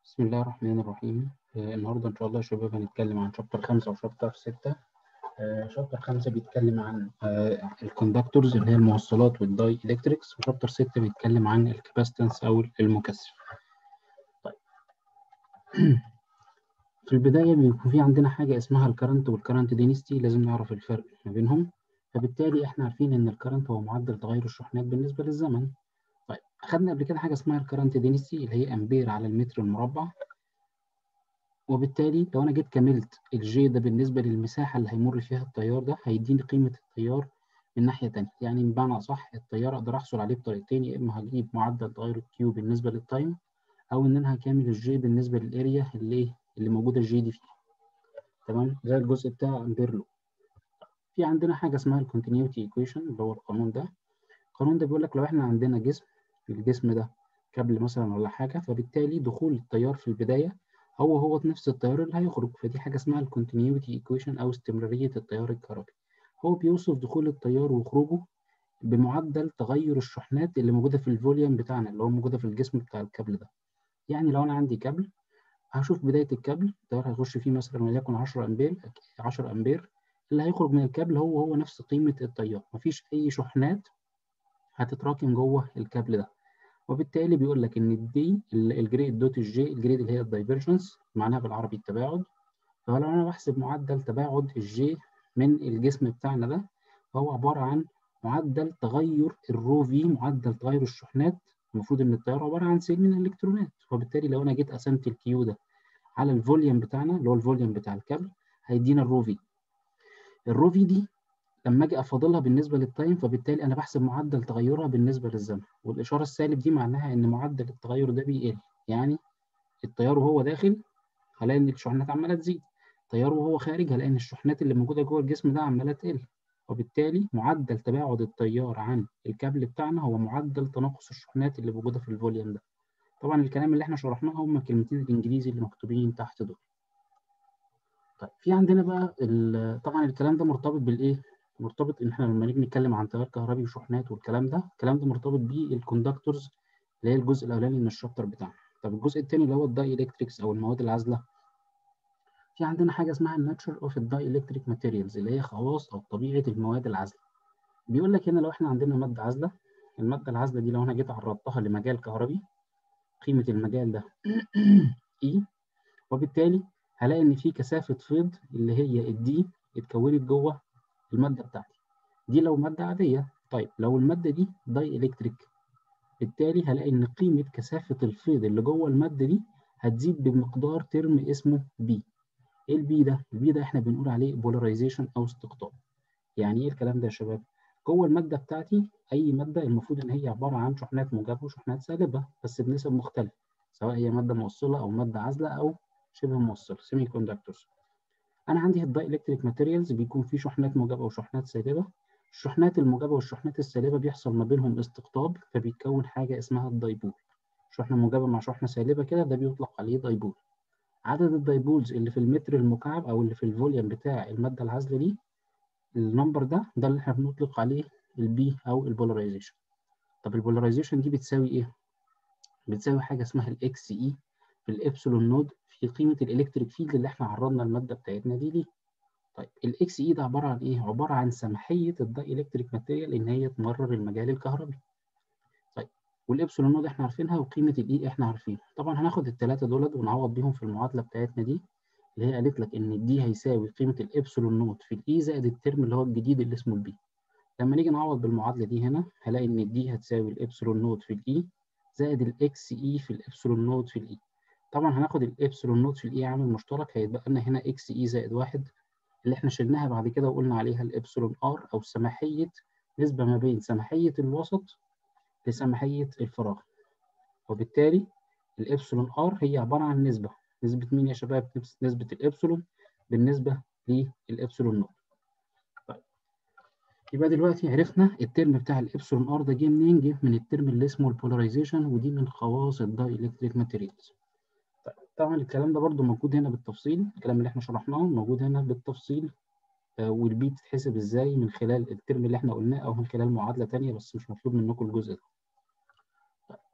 بسم الله الرحمن الرحيم آه، النهارده ان شاء الله يا شباب هنتكلم عن شابتر خمسة وشابتر ستة آه، شابتر خمسة بيتكلم عن آه، الكوندكتورز اللي هي الموصلات والداي الكتريكس وشابتر ستة بيتكلم عن الكاباستنس او المكثف طيب في البداية بيكون في عندنا حاجة اسمها الكرنت والكرنت دينستي لازم نعرف الفرق ما بينهم فبالتالي احنا عارفين ان الكرنت هو معدل تغير الشحنات بالنسبة للزمن طيب أخدنا قبل كده حاجة اسمها الكرنت دينستي اللي هي أمبير على المتر المربع وبالتالي لو أنا جيت كملت الجي ده بالنسبة للمساحة اللي هيمر فيها التيار ده هيديني قيمة التيار من ناحية تانية يعني بمعنى أصح التيار أقدر أحصل عليه بطريقتين يا إما هجيب معدل تغير الكيو بالنسبة للتايم أو إن أنا هكامل الجي بالنسبة للأريا اللي اللي موجودة الجي دي فيها تمام زي الجزء بتاع أمبير لو في عندنا حاجة اسمها الكونتينيوتي ايكويشن اللي هو القانون ده القانون ده بيقول لك لو احنا عندنا جسم الجسم ده كابل مثلا ولا حاجه فبالتالي دخول التيار في البدايه هو هو نفس التيار اللي هيخرج فدي حاجه اسمها الكونتينيوتي ايكويشن او استمراريه التيار الكهربي هو بيوصف دخول التيار وخروجه بمعدل تغير الشحنات اللي موجوده في الفوليوم بتاعنا اللي هو موجوده في الجسم بتاع الكابل ده يعني لو انا عندي كابل هشوف بدايه الكابل التيار هيخش فيه مثلا وليكن 10 امبير 10 امبير اللي هيخرج من الكابل هو هو نفس قيمه التيار مفيش اي شحنات هتتراكم جوه الكابل ده وبالتالي بيقول لك ان الدي الجريد دوت الجي الجريد اللي هي الدايفرجنس معناها بالعربي التباعد فلو انا بحسب معدل تباعد الجي من الجسم بتاعنا ده فهو عباره عن معدل تغير الرو في معدل تغير الشحنات المفروض ان التيار عباره عن سيل من الالكترونات وبالتالي لو انا جيت قسمت الكيو ده على الفوليوم بتاعنا اللي هو الفوليوم بتاع الكابل هيدينا الرو في الرو في دي لما اجي افاضلها بالنسبه للتايم فبالتالي انا بحسب معدل تغيرها بالنسبه للزمن والاشاره السالب دي معناها ان معدل التغير ده بيقل يعني التيار وهو داخل هلاقي ان الشحنات عماله تزيد التيار وهو خارج هلاقي ان الشحنات اللي موجوده جوه الجسم ده عماله تقل وبالتالي معدل تباعد التيار عن الكابل بتاعنا هو معدل تناقص الشحنات اللي موجوده في الفوليوم ده طبعا الكلام اللي احنا شرحناه هم كلمتين الانجليزي اللي مكتوبين تحت دول طيب في عندنا بقى طبعا الكلام ده مرتبط بالايه مرتبط ان احنا لما نيجي نتكلم عن تيار كهربي وشحنات والكلام ده الكلام ده مرتبط بالكوندكتورز اللي هي الجزء الاولاني من الشابتر بتاعنا طب الجزء الثاني اللي هو الداي الكتريكس او المواد العازله في عندنا حاجه اسمها الناتشر اوف الداي الكتريك ماتيريالز اللي هي خواص او طبيعه المواد العازله بيقول لك هنا لو احنا عندنا ماده عازله الماده العازله دي لو انا جيت عرضتها لمجال كهربي قيمه المجال ده اي وبالتالي هلاقي ان في كثافه فيض اللي هي الدي اتكونت جوه المادة بتاعتي دي لو مادة عادية طيب لو المادة دي داي إلكتريك بالتالي هلاقي إن قيمة كثافة الفيض اللي جوه المادة دي هتزيد بمقدار ترم اسمه بي إيه البي ده؟ البي ده إحنا بنقول عليه بولاريزيشن أو استقطاب يعني إيه الكلام ده يا شباب؟ جوه المادة بتاعتي أي مادة المفروض إن هي عبارة عن شحنات موجبة وشحنات سالبة بس بنسب مختلفة سواء هي مادة موصلة أو مادة عازلة أو شبه موصلة سيمي كوندكتورز انا عندي الداي الكتريك ماتيريالز بيكون في شحنات موجبه وشحنات سالبه الشحنات الموجبه والشحنات السالبه بيحصل ما بينهم استقطاب فبيتكون حاجه اسمها الدايبول شحنه موجبه مع شحنه سالبه كده ده بيطلق عليه دايبول عدد الدايبولز اللي في المتر المكعب او اللي في الفوليوم بتاع الماده العازله دي النمبر ده ده اللي احنا بنطلق عليه البي او البولاريزيشن طب البولاريزيشن دي بتساوي ايه بتساوي حاجه اسمها الاكس اي في الابسلون نود في قيمه الالكتريك فيلد اللي احنا عرضنا الماده بتاعتنا دي ليه طيب الاكس اي ده عباره عن ايه عباره عن سماحيه الداي الكتريك ماتيريال ان هي تمرر المجال الكهربي طيب والابسلون نود احنا عارفينها وقيمه الاي احنا عارفينها طبعا هناخد الثلاثه دولت ونعوض بيهم في المعادله بتاعتنا دي اللي هي قالت لك ان الدي هيساوي قيمه الابسلون نود في الاي زائد الترم اللي هو الجديد اللي اسمه البي لما نيجي نعوض بالمعادله دي هنا هلاقي ان الدي هتساوي الابسلون نود في الاي زائد الاكس اي في الابسلون نود في الاي طبعا هناخد الابسلون نوت في الاي عامل مشترك هيتبقى لنا هنا اكس اي زائد واحد اللي احنا شلناها بعد كده وقلنا عليها الابسلون ار او سماحيه نسبه ما بين سماحيه الوسط لسماحيه الفراغ وبالتالي الابسلون ار هي عباره عن نسبه نسبه مين يا شباب نسبه الابسلون بالنسبه للابسلون نوت طيب يبقى دلوقتي عرفنا الترم بتاع الابسلون ار ده جه منين جه من الترم اللي اسمه البولاريزيشن ودي من خواص الداي الكتريك ماتيريالز طبعا الكلام ده برضو موجود هنا بالتفصيل الكلام اللي احنا شرحناه موجود هنا بالتفصيل آه والبي بتتحسب ازاي من خلال الترم اللي احنا قلناه او من خلال معادله ثانيه بس مش مطلوب منكم الجزء ده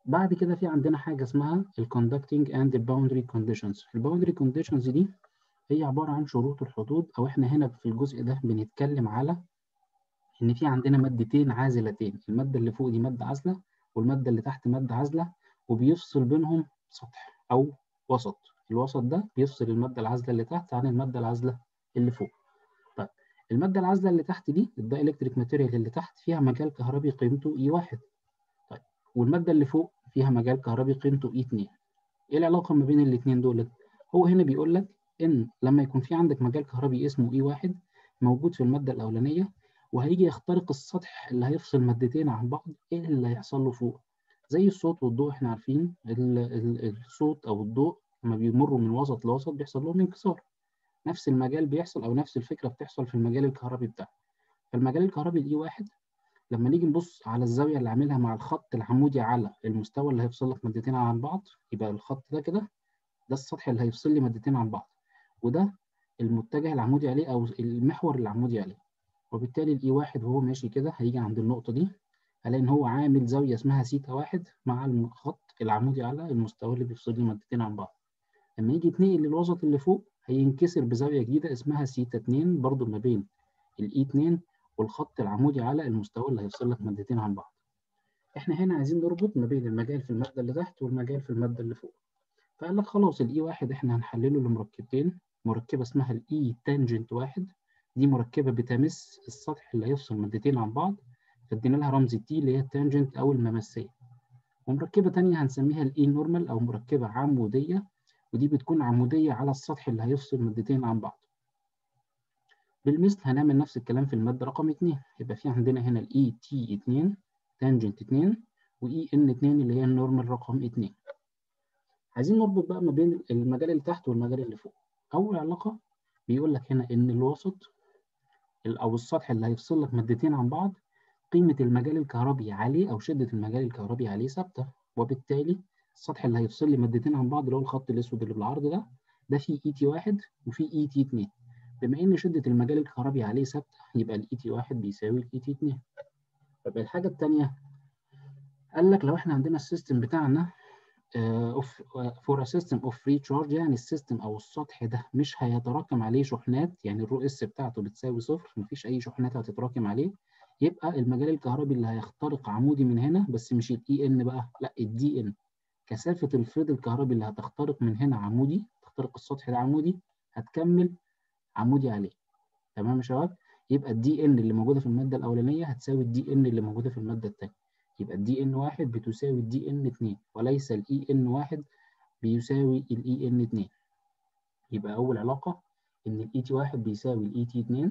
بعد كده في عندنا حاجه اسمها الكوندكتنج اند الباوندري كونديشنز الباوندري كونديشنز دي هي عباره عن شروط الحدود او احنا هنا في الجزء ده بنتكلم على ان في عندنا مادتين عازلتين الماده اللي فوق دي ماده عازله والماده اللي تحت ماده عازله وبيفصل بينهم سطح او وسط الوسط ده بيفصل الماده العازله اللي تحت عن الماده العازله اللي فوق طيب الماده العازله اللي تحت دي الدايلكتريك ماتيريال اللي تحت فيها مجال كهربي قيمته اي واحد طيب والماده اللي فوق فيها مجال كهربي قيمته اي 2 ايه العلاقه ما بين الاثنين دول هو هنا بيقول لك ان لما يكون في عندك مجال كهربي اسمه اي واحد موجود في الماده الاولانيه وهيجي يخترق السطح اللي هيفصل مادتين عن بعض ايه اللي هيحصل له فوق زي الصوت والضوء احنا عارفين ال ال الصوت او الضوء لما بيمروا من وسط لوسط بيحصل لهم انكسار نفس المجال بيحصل او نفس الفكره بتحصل في المجال الكهربي بتاعه فالمجال الكهربي الاي واحد لما نيجي نبص على الزاويه اللي عاملها مع الخط العمودي على المستوى اللي هيفصل لك مادتين عن بعض يبقى الخط ده كده ده السطح اللي هيفصل لي مادتين عن بعض وده المتجه العمودي عليه او المحور العمودي عليه وبالتالي الاي واحد وهو ماشي كده هيجي عند النقطه دي هلاقي ان هو عامل زاويه اسمها سيتا واحد مع الخط العمودي على المستوى اللي بيفصل لي مادتين عن بعض لما يجي يتنقل للوسط اللي فوق هينكسر بزاويه جديده اسمها سيتا 2 برضو ما بين الاي 2 والخط العمودي على المستوى اللي هيفصل لك مادتين عن بعض احنا هنا عايزين نربط ما بين المجال في الماده اللي تحت والمجال في الماده اللي فوق فقال لك خلاص الاي واحد احنا هنحلله لمركبتين مركبه اسمها الاي تانجنت واحد دي مركبه بتمس السطح اللي هيفصل مادتين عن بعض فادينا لها رمز تي اللي هي التانجنت او الممسيه ومركبه ثانيه هنسميها الاي نورمال او مركبه عموديه ودي بتكون عموديه على السطح اللي هيفصل مادتين عن بعض بالمثل هنعمل نفس الكلام في الماده رقم 2 يبقى في عندنا هنا الاي تي 2 تانجنت 2 واي ان 2 اللي هي النورمال رقم 2 عايزين نربط بقى ما بين المجال اللي تحت والمجال اللي فوق اول علاقه بيقول لك هنا ان الوسط او السطح اللي هيفصل لك مادتين عن بعض قيمه المجال الكهربي عليه او شده المجال الكهربي عليه ثابته وبالتالي السطح اللي هيفصل لي مادتين عن بعض اللي هو الخط الاسود اللي بالعرض ده ده فيه اي تي 1 وفيه اي تي 2 بما ان شده المجال الكهربي عليه ثابته يبقى الاي تي 1 بيساوي الاي تي 2 طب الحاجه الثانيه قال لك لو احنا عندنا السيستم بتاعنا اوف فور سيستم اوف فري تشارج يعني السيستم او السطح ده مش هيتراكم عليه شحنات يعني الرو اس بتاعته بتساوي صفر مفيش اي شحنات هتتراكم عليه يبقى المجال الكهربي اللي هيخترق عمودي من هنا بس مش الاي ان بقى لا الدي ان كثافه الفيض الكهربي اللي هتخترق من هنا عمودي تخترق السطح ده عمودي هتكمل عمودي عليه تمام يا شباب يبقى الدي ان اللي موجوده في الماده الاولانيه هتساوي الدي ان اللي موجوده في الماده الثانيه يبقى الدي ان واحد بتساوي الدي ان 2 وليس الاي ان واحد بيساوي الاي ان 2 يبقى اول علاقه ان الاي تي واحد بيساوي الاي تي 2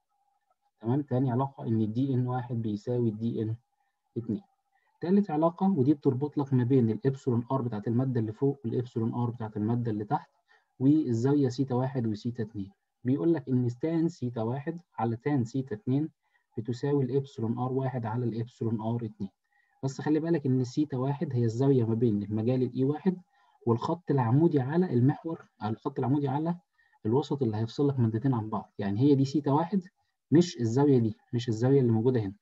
تمام تاني علاقه ان الدي ان واحد بيساوي الدي ان 2 تالت علاقه ودي بتربط لك ما بين الابسلون ار بتاعت الماده اللي فوق والابسلون ار بتاعت الماده اللي تحت والزاويه سيتا واحد وسيتا 2 بيقول لك ان تان سيتا واحد على تان سيتا 2 بتساوي الابسلون ار واحد على الابسلون ار 2 بس خلي بالك ان سيتا واحد هي الزاويه ما بين المجال الاي واحد والخط العمودي على المحور على الخط العمودي على الوسط اللي هيفصل لك مادتين عن بعض يعني هي دي سيتا واحد مش الزاويه دي مش الزاويه اللي موجوده هنا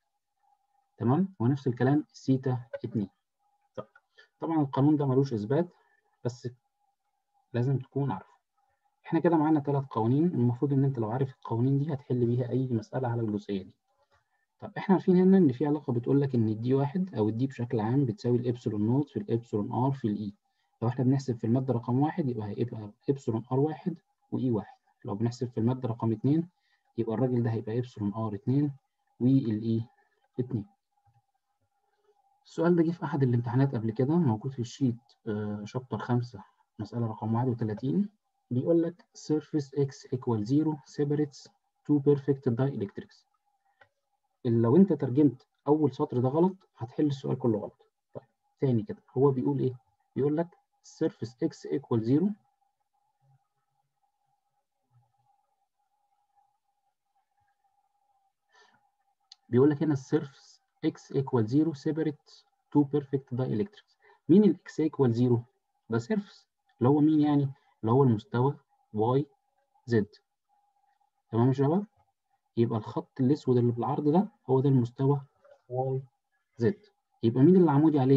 تمام ونفس الكلام سيتا 2 طب. طبعا القانون ده ملوش اثبات بس لازم تكون عارفه احنا كده معانا ثلاث قوانين المفروض ان انت لو عارف القوانين دي هتحل بيها اي مساله على الجزئيه دي طب احنا عارفين هنا ان في علاقه بتقول لك ان الدي واحد او الدي بشكل عام بتساوي الابسلون نوت في الابسلون ار في الاي لو احنا بنحسب في الماده رقم واحد يبقى هيبقى ابسلون ار واحد واي واحد لو بنحسب في الماده رقم اتنين يبقى الراجل ده هيبقى ابسلون ار اتنين والاي اتنين السؤال ده جه في احد الامتحانات قبل كده موجود في الشيت آه شابتر خمسة مسألة رقم واحد وتلاتين بيقول لك surface x equal zero separates two perfect dielectrics لو انت ترجمت اول سطر ده غلط هتحل السؤال كله غلط طيب تاني كده هو بيقول ايه بيقول لك surface x equal 0 بيقول لك هنا surface x equal 0 separates two perfect dielectrics مين ال x equal 0 ده surface اللي هو مين يعني اللي هو المستوى y z تمام يا شباب يبقى الخط الاسود اللي بالعرض ده هو ده المستوى واي زد يبقى مين اللي عمودي عليه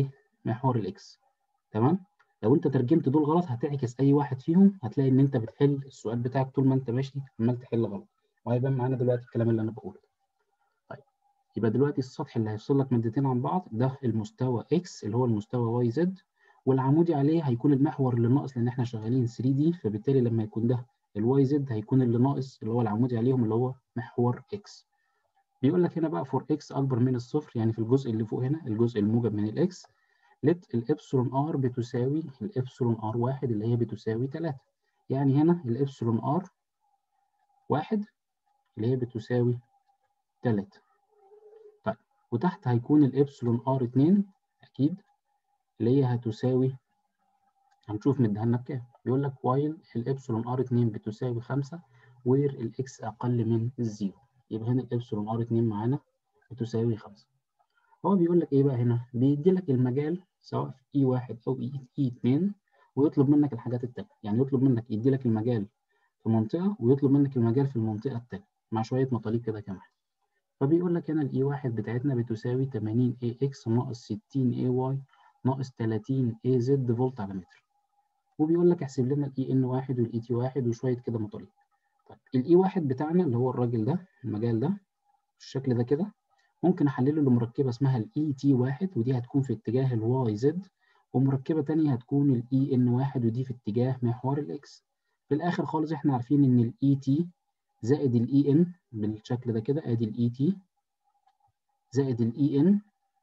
محور الاكس تمام لو انت ترجمت دول غلط هتعكس اي واحد فيهم هتلاقي ان انت بتحل السؤال بتاعك طول ما انت ماشي عمال تحل غلط وهيبان معانا دلوقتي الكلام اللي انا بقوله طيب يبقى دلوقتي السطح اللي هيفصل لك مادتين عن بعض ده المستوى اكس اللي هو المستوى واي زد والعمودي عليه هيكون المحور اللي ناقص لان احنا شغالين 3 دي فبالتالي لما يكون ده الواي زد هيكون اللي ناقص اللي هو العمودي عليهم اللي هو محور اكس بيقول لك هنا بقى فور اكس اكبر من الصفر يعني في الجزء اللي فوق هنا الجزء الموجب من الاكس لت الابسلون ار بتساوي الابسلون ار واحد اللي هي بتساوي 3 يعني هنا الابسلون ار واحد اللي هي بتساوي 3 طيب وتحت هيكون الابسلون ار 2 اكيد اللي هي هتساوي هنشوف مديها لنا بكام بيقول لك وايل الابسلون ار 2 بتساوي 5 وير الاكس اقل من الزيرو يبقى هنا الابسلون ار 2 معانا بتساوي 5 هو بيقول لك ايه بقى هنا بيدي لك المجال سواء في اي 1 او اي اي 2 ويطلب منك الحاجات التانية يعني يطلب منك يدي لك المجال في منطقة ويطلب منك المجال في المنطقة التانية مع شوية مطالب كده كمان فبيقول لك هنا الاي 1 بتاعتنا بتساوي 80 اي اكس ناقص 60 اي واي ناقص 30 اي زد فولت على متر وبيقول لك احسب لنا الاي ان 1 والاي تي 1 وشوية كده مطالب طيب الاي 1 بتاعنا اللي هو الراجل ده المجال ده بالشكل ده كده ممكن احلله لمركبه اسمها الاي تي 1 ودي هتكون في اتجاه الواي زد ومركبه ثانيه هتكون الاي ان 1 ودي في اتجاه محور الاكس في الاخر خالص احنا عارفين ان الاي تي زائد الاي ان بالشكل ده كده ادي الاي تي زائد الاي ان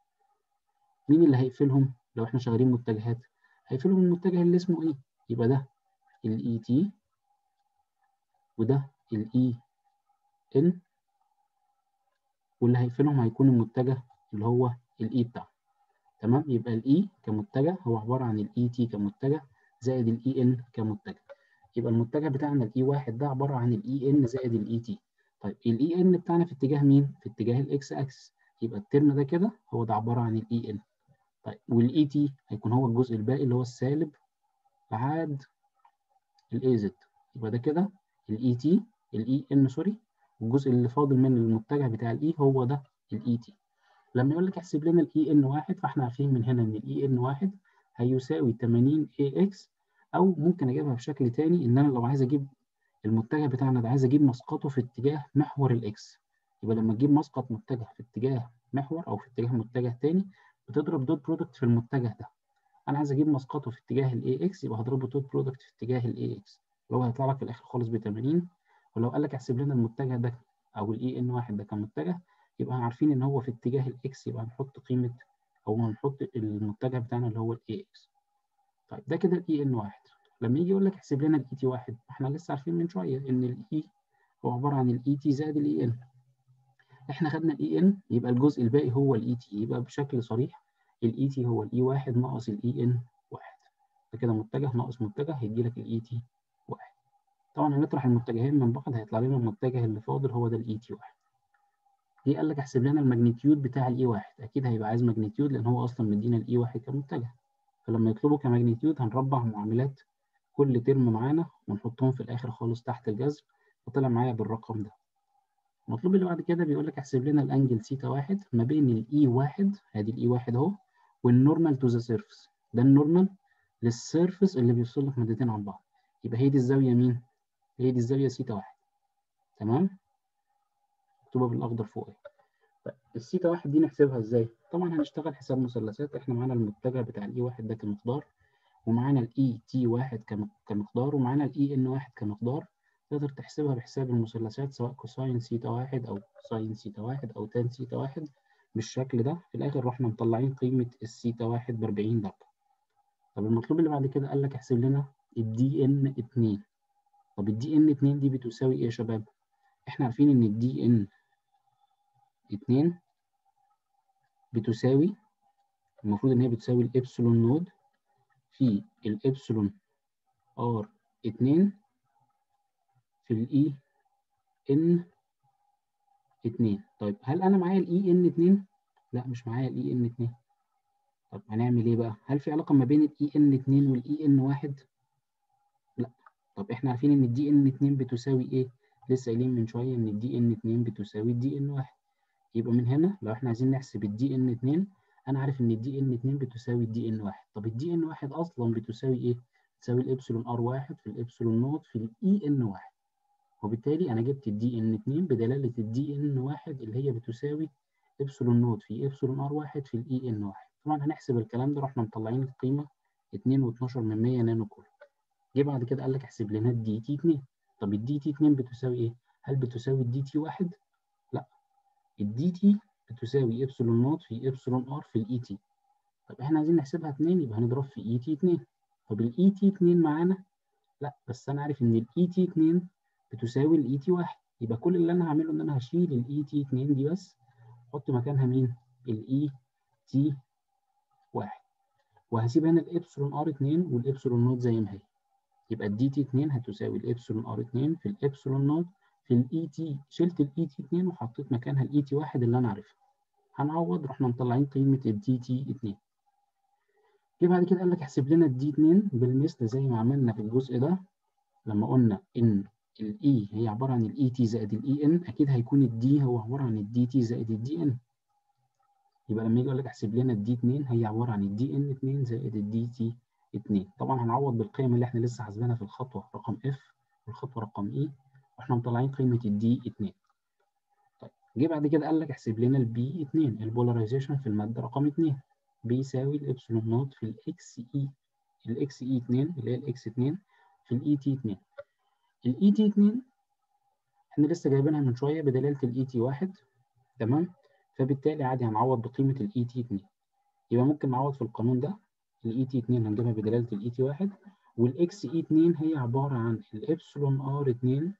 مين اللي هيقفلهم لو احنا شغالين متجهات هيقفلهم المتجه اللي اسمه ايه يبقى ده الاي تي وده الاي ان واللي هيقفلهم هيكون المتجه اللي هو الاي بتاعه تمام يبقى الاي كمتجه هو عباره عن الاي تي كمتجه زائد الاي ان كمتجه يبقى المتجه بتاعنا الاي واحد ده عباره عن الاي ان زائد الاي تي طيب الاي ان بتاعنا في اتجاه مين في اتجاه الاكس اكس يبقى الترم ده كده هو ده عباره عن الاي ان طيب والاي تي هيكون هو الجزء الباقي اللي هو السالب بعد الاي زد يبقى ده كده الاي تي الاي ان سوري والجزء اللي فاضل من المتجه بتاع الاي هو ده الاي تي لما يقول لك احسب لنا الاي ان واحد فاحنا عارفين من هنا ان الاي ان واحد هيساوي 80 اي اكس او ممكن اجيبها بشكل تاني ان انا لو عايز اجيب المتجه بتاعنا ده عايز اجيب مسقطه في اتجاه محور الاكس يبقى لما تجيب مسقط متجه في اتجاه محور او في اتجاه متجه تاني بتضرب دوت برودكت في المتجه ده انا عايز اجيب مسقطه في اتجاه الاي اكس يبقى هضربه دوت برودكت في اتجاه الاي اكس اللي هو هيطلع لك في الاخر خالص ب 80 ولو قال لك احسب لنا المتجه ده او الاي ان واحد ده كمتجه يبقى عارفين ان هو في اتجاه الاكس يبقى هنحط قيمه او هنحط المتجه بتاعنا اللي هو الاي اكس طيب ده كده الاي ان واحد لما يجي يقول لك احسب لنا الاي تي واحد احنا لسه عارفين من شويه ان الاي هو عباره عن الاي تي زائد الاي ان احنا خدنا الاي ان يبقى الجزء الباقي هو الاي تي يبقى بشكل صريح الاي تي هو الاي واحد ناقص الاي ان واحد ده كده متجه ناقص متجه هيدي لك الاي تي واحد طبعا هنطرح المتجهين من بعض هيطلع لنا المتجه اللي فاضل هو ده الاي تي واحد جه قال لك احسب لنا الماجنتيود بتاع الاي واحد اكيد هيبقى عايز ماجنتيود لان هو اصلا مدينا الاي واحد كمتجه فلما يطلبوا كماجنتيود هنربع معاملات كل ترم معانا ونحطهم في الاخر خالص تحت الجذر وطلع معايا بالرقم ده المطلوب اللي بعد كده بيقول لك احسب لنا الانجل سيتا واحد ما بين الاي واحد ادي الاي واحد اهو والنورمال تو ذا سيرفيس ده النورمال للسيرفيس اللي بيفصل لك مادتين عن بعض يبقى هي دي الزاويه مين؟ هي دي الزاويه سيتا واحد تمام؟ مكتوبه بالاخضر فوق اهي طيب السيتا واحد دي نحسبها ازاي؟ طبعا هنشتغل حساب مثلثات احنا معانا المتجه بتاع الاي واحد ده كمقدار ومعانا الاي تي واحد كمقدار ومعانا الاي ان واحد كمقدار تقدر تحسبها بحساب المثلثات سواء كوساين سيتا واحد أو ساين سيتا واحد أو تان سيتا واحد بالشكل ده في الآخر رحنا مطلعين قيمة السيتا واحد بأربعين درجة طب المطلوب اللي بعد كده قال لك احسب لنا الدي إن اتنين طب الدي إن اتنين دي بتساوي إيه يا شباب؟ إحنا عارفين إن الدي إن اتنين بتساوي المفروض إن هي بتساوي الإبسلون نود في الإبسلون ار اتنين في الاي ان 2 طيب هل انا معايا الاي ان 2 لا مش معايا الاي ان 2 طب هنعمل ايه بقى هل في علاقه ما بين الاي ان 2 والاي ان 1 لا طب احنا عارفين ان الدي ان 2 بتساوي ايه لسه قايلين من شويه ان الدي ان 2 بتساوي الدي ان 1 يبقى من هنا لو احنا عايزين نحسب الدي ان 2 انا عارف ان الدي ان 2 بتساوي الدي ان 1 طب الدي ان 1 اصلا بتساوي ايه بتساوي الابسلون ار 1 في الابسلون نوت في الاي ان 1 وبالتالي انا جبت الدي ان 2 بدلاله الدي ان 1 اللي هي بتساوي ابسلون نوت في ابسلون ار 1 في الاي ان 1 طبعا هنحسب الكلام ده رحنا مطلعين القيمه 2.12 من 100 نانو كولوم جه بعد كده قال لك احسب لنا الدي تي 2 طب الدي تي 2 بتساوي ايه هل بتساوي الدي تي 1 لا الدي تي بتساوي ابسلون نوت في ابسلون ار في الاي تي طب احنا عايزين نحسبها 2 يبقى هنضرب في اي تي 2 طب الاي تي 2 معانا لا بس انا عارف ان الاي تي 2 بتساوي الاي تي 1 يبقى كل اللي انا هعمله ان انا هشيل الاي تي 2 دي بس احط مكانها مين الاي تي 1 وهسيب هنا الابسلون ار 2 والابسلون نوت زي ما هي يبقى الدي تي 2 هتساوي الابسلون ار 2 في الابسلون نوت في الاي تي شلت الاي تي 2 وحطيت مكانها الاي تي 1 اللي انا عارفها هنعوض رحنا مطلعين قيمه الدي تي 2 جه بعد كده قال لك احسب لنا الدي 2 بالمثل زي ما عملنا في الجزء ده لما قلنا ان الاي هي عباره عن الاي تي زائد الاي ان اكيد هيكون الدي هو عباره عن الدي تي زائد الدي ان يبقى لما يجي يقول لك احسب لنا الدي 2 هي عباره عن الدي ان 2 زائد الدي تي 2 طبعا هنعوض بالقيم اللي احنا لسه حاسبينها في الخطوه رقم اف والخطوه رقم اي واحنا مطلعين قيمه الدي 2 طيب جه بعد كده قال لك احسب لنا البي 2 البولاريزيشن في الماده رقم 2 بيساوي الابسلون نوت في الاكس اي الاكس اي 2 اللي هي الاكس 2 في الاي تي 2 الاي تي 2 احنا لسه جايبينها من شويه بدلاله الاي تي 1 تمام فبالتالي عادي هنعوض بقيمه الاي تي 2 يبقى ممكن نعوض في القانون ده الاي تي 2 هنجيبها بدلاله الاي تي 1 والاكس اي 2 هي عباره عن الابسلون ار 2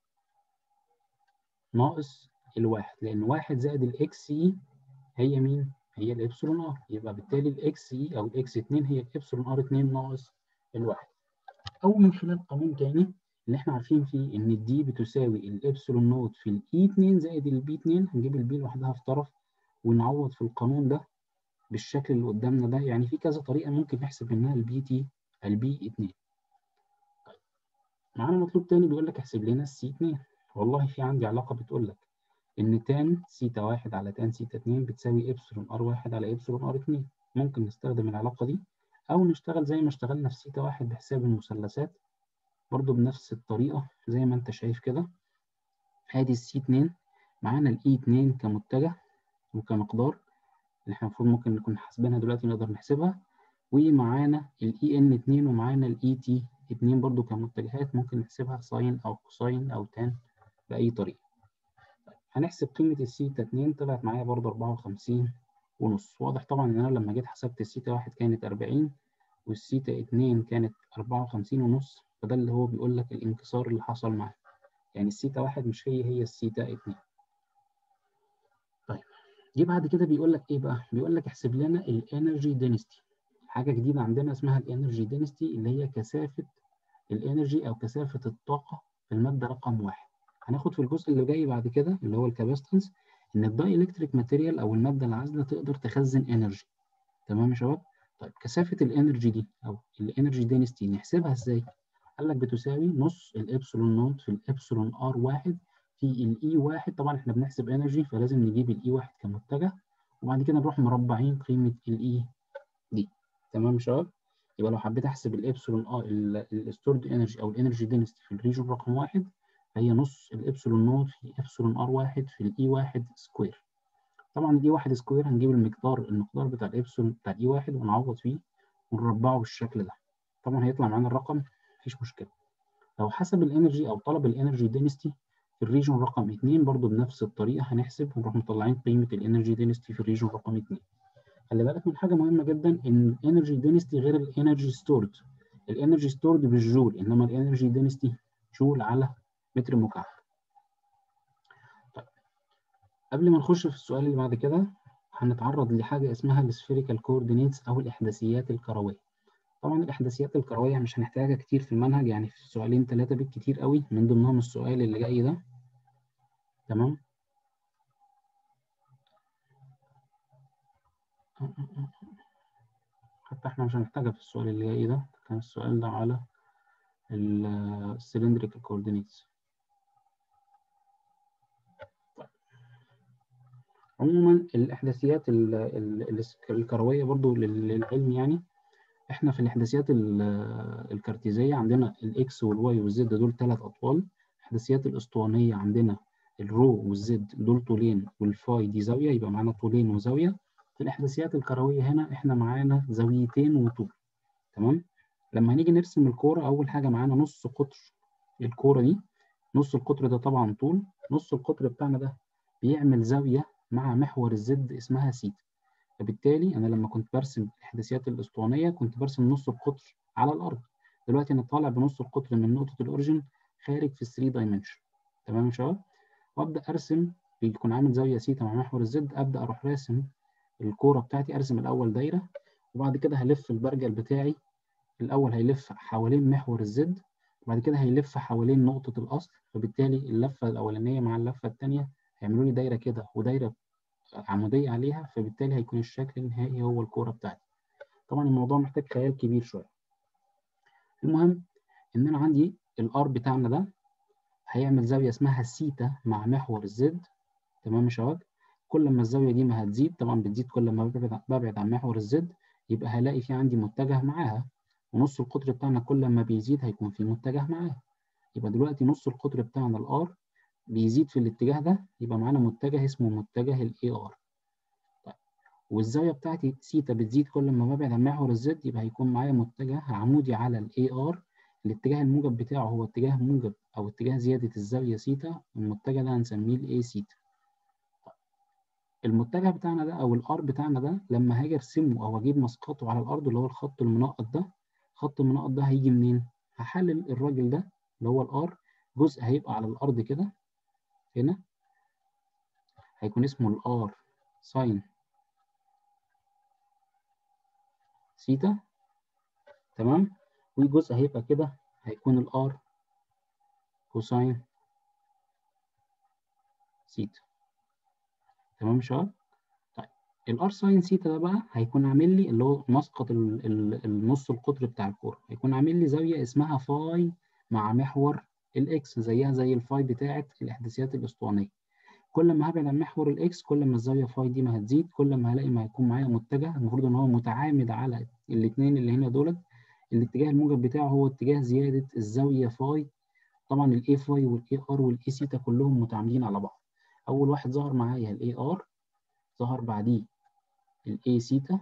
ناقص الواحد لان واحد زائد الاكس اي هي مين؟ هي الابسلون ار يبقى بالتالي الاكس اي او الاكس 2 هي الابسلون ار 2 ناقص الواحد او من خلال قانون تاني اللي احنا عارفين فيه ان الدي بتساوي الابسلون نوت في الاي 2 زائد البي 2 هنجيب البي لوحدها في طرف ونعوض في القانون ده بالشكل اللي قدامنا ده يعني في كذا طريقه ممكن نحسب منها البي تي البي 2 طيب معانا مطلوب تاني بيقول لك احسب لنا السي 2 والله في عندي علاقه بتقول لك ان تان سيتا 1 على تان سيتا 2 بتساوي ابسلون ار 1 على ابسلون ار 2 ممكن نستخدم العلاقه دي او نشتغل زي ما اشتغلنا في سيتا 1 بحساب المثلثات برضو بنفس الطريقه زي ما انت شايف كده ادي السي 2 معانا الاي 2 كمتجه وكمقدار اللي احنا المفروض ممكن نكون حاسبينها دلوقتي نقدر نحسبها ومعانا الاي ان 2 ومعانا الاي تي 2 برضو كمتجهات ممكن نحسبها ساين او كوساين او تان باي طريقه هنحسب قيمه السيتا 2 طلعت معايا برضو 54 ونص واضح طبعا ان انا لما جيت حسبت السيتا 1 كانت 40 والسيتا 2 كانت 54 ونص فده اللي هو بيقول لك الانكسار اللي حصل معاه يعني السيتا 1 مش هي هي السيتا 2 طيب جه بعد كده بيقول لك ايه بقى بيقول لك احسب لنا الانرجي دينستي حاجه جديده عندنا اسمها الانرجي دينستي اللي هي كثافه الانرجي او كثافه الطاقه في الماده رقم واحد هناخد في الجزء اللي جاي بعد كده اللي هو الكاباستنس ان الداي الكتريك ماتيريال او الماده العازله تقدر تخزن انرجي تمام يا شباب طيب كثافه الانرجي دي او الانرجي دينستي نحسبها ازاي قال لك بتساوي نص الابسلون نوت في الابسلون ار واحد في الاي واحد طبعا احنا بنحسب انرجي فلازم نجيب الاي واحد كمتجه وبعد كده نروح مربعين قيمه الاي دي تمام يا شباب يبقى لو حبيت احسب الابسلون ار الستورد انرجي او الانرجي دينستي في الريجن رقم واحد فهي نص الابسلون نوت في ابسلون ار واحد في الاي واحد سكوير طبعا الاي واحد سكوير هنجيب المقدار المقدار بتاع الابسلون بتاع الاي واحد ونعوض فيه ونربعه بالشكل ده طبعا هيطلع معانا الرقم مفيش مشكله لو حسب الانرجي او طلب الانرجي دينستي في الريجن رقم 2 برضو بنفس الطريقه هنحسب ونروح مطلعين قيمه الانرجي دينستي في الريجن رقم 2 خلي بالك من حاجه مهمه جدا ان الانرجي دينستي غير الانرجي ستورد الانرجي ستورد بالجول انما الانرجي دينستي جول على متر مكعب طيب قبل ما نخش في السؤال اللي بعد كده هنتعرض لحاجه اسمها السفيريكال كوردينيتس او الاحداثيات الكرويه طبعا الاحداثيات الكرويه مش هنحتاجها كتير في المنهج يعني في سؤالين ثلاثه بالكتير قوي من ضمنهم السؤال اللي جاي ده تمام حتى احنا مش هنحتاجها في السؤال اللي جاي ده كان السؤال ده على السلندريكال كوردينيتس عموما الاحداثيات ال- ال- ال- الكرويه برضو لل- للعلم يعني احنا في الاحداثيات ال- الكارتيزيه عندنا الاكس والواي والزد دول ثلاث اطوال الاحداثيات الاسطوانيه عندنا الرو والزد دول طولين والفاي دي زاويه يبقى معانا طولين وزاويه في الاحداثيات الكرويه هنا احنا معانا زاويتين وطول تمام لما هنيجي نرسم الكوره اول حاجه معانا نص قطر الكوره دي نص القطر ده طبعا طول نص القطر بتاعنا ده بيعمل زاويه مع محور الزد اسمها سيتا فبالتالي انا لما كنت برسم الاحداثيات الاسطوانيه كنت برسم نص القطر على الارض دلوقتي انا طالع بنص القطر من نقطه الاوريجن خارج في 3 دايمنشن تمام يا شباب وابدا ارسم بيكون عامل زاويه سيتا مع محور الزد ابدا اروح راسم الكوره بتاعتي ارسم الاول دايره وبعد كده هلف البرجل بتاعي الاول هيلف حوالين محور الزد وبعد كده هيلف حوالين نقطه الاصل فبالتالي اللفه الاولانيه مع اللفه الثانيه هيعملوا لي دايره كده ودايره عموديه عليها فبالتالي هيكون الشكل النهائي هو الكوره بتاعتي طبعا الموضوع محتاج خيال كبير شويه المهم ان انا عندي الار بتاعنا ده هيعمل زاويه اسمها سيتا مع محور الزد تمام يا شباب كل ما الزاويه دي ما هتزيد طبعا بتزيد كل ما ببعد ببعد عن محور الزد يبقى هلاقي في عندي متجه معاها ونص القطر بتاعنا كل ما بيزيد هيكون في متجه معاها يبقى دلوقتي نص القطر بتاعنا الار بيزيد في الاتجاه ده يبقى معانا متجه اسمه متجه الاي ار طيب والزاويه بتاعتي سيتا بتزيد كل ما ببعد عن محور الزد يبقى هيكون معايا متجه عمودي على الاي ار الاتجاه الموجب بتاعه هو اتجاه موجب او اتجاه زياده الزاويه سيتا المتجه ده هنسميه الاي سيتا المتجه بتاعنا ده او الار بتاعنا ده لما هاجي ارسمه او اجيب مسقطه على الارض اللي هو الخط المنقط ده الخط المنقط ده هيجي منين هحلل الراجل ده اللي هو الار جزء هيبقى على الارض كده هنا هيكون اسمه الار ساين سيتا تمام وجزء هيبقى كده هيكون الار كوساين سيتا تمام يا شباب طيب الار ساين سيتا ده بقى هيكون عامل لي اللي هو مسقط ال- ال- النص القطر بتاع الكوره هيكون عامل لي زاويه اسمها فاي مع محور الاكس زيها زي الفاي بتاعه الاحداثيات الاسطوانيه كل ما هبعد عن محور الاكس كل ما الزاويه فاي دي ما هتزيد كل ما هلاقي ما هيكون معايا متجه المفروض ان هو متعامد على الاثنين اللي هنا دولت الاتجاه الموجب بتاعه هو اتجاه زياده الزاويه فاي طبعا الاي فاي والاي ار والاي سيتا كلهم متعامدين على بعض اول واحد ظهر معايا الاي ار ظهر بعديه الاي سيتا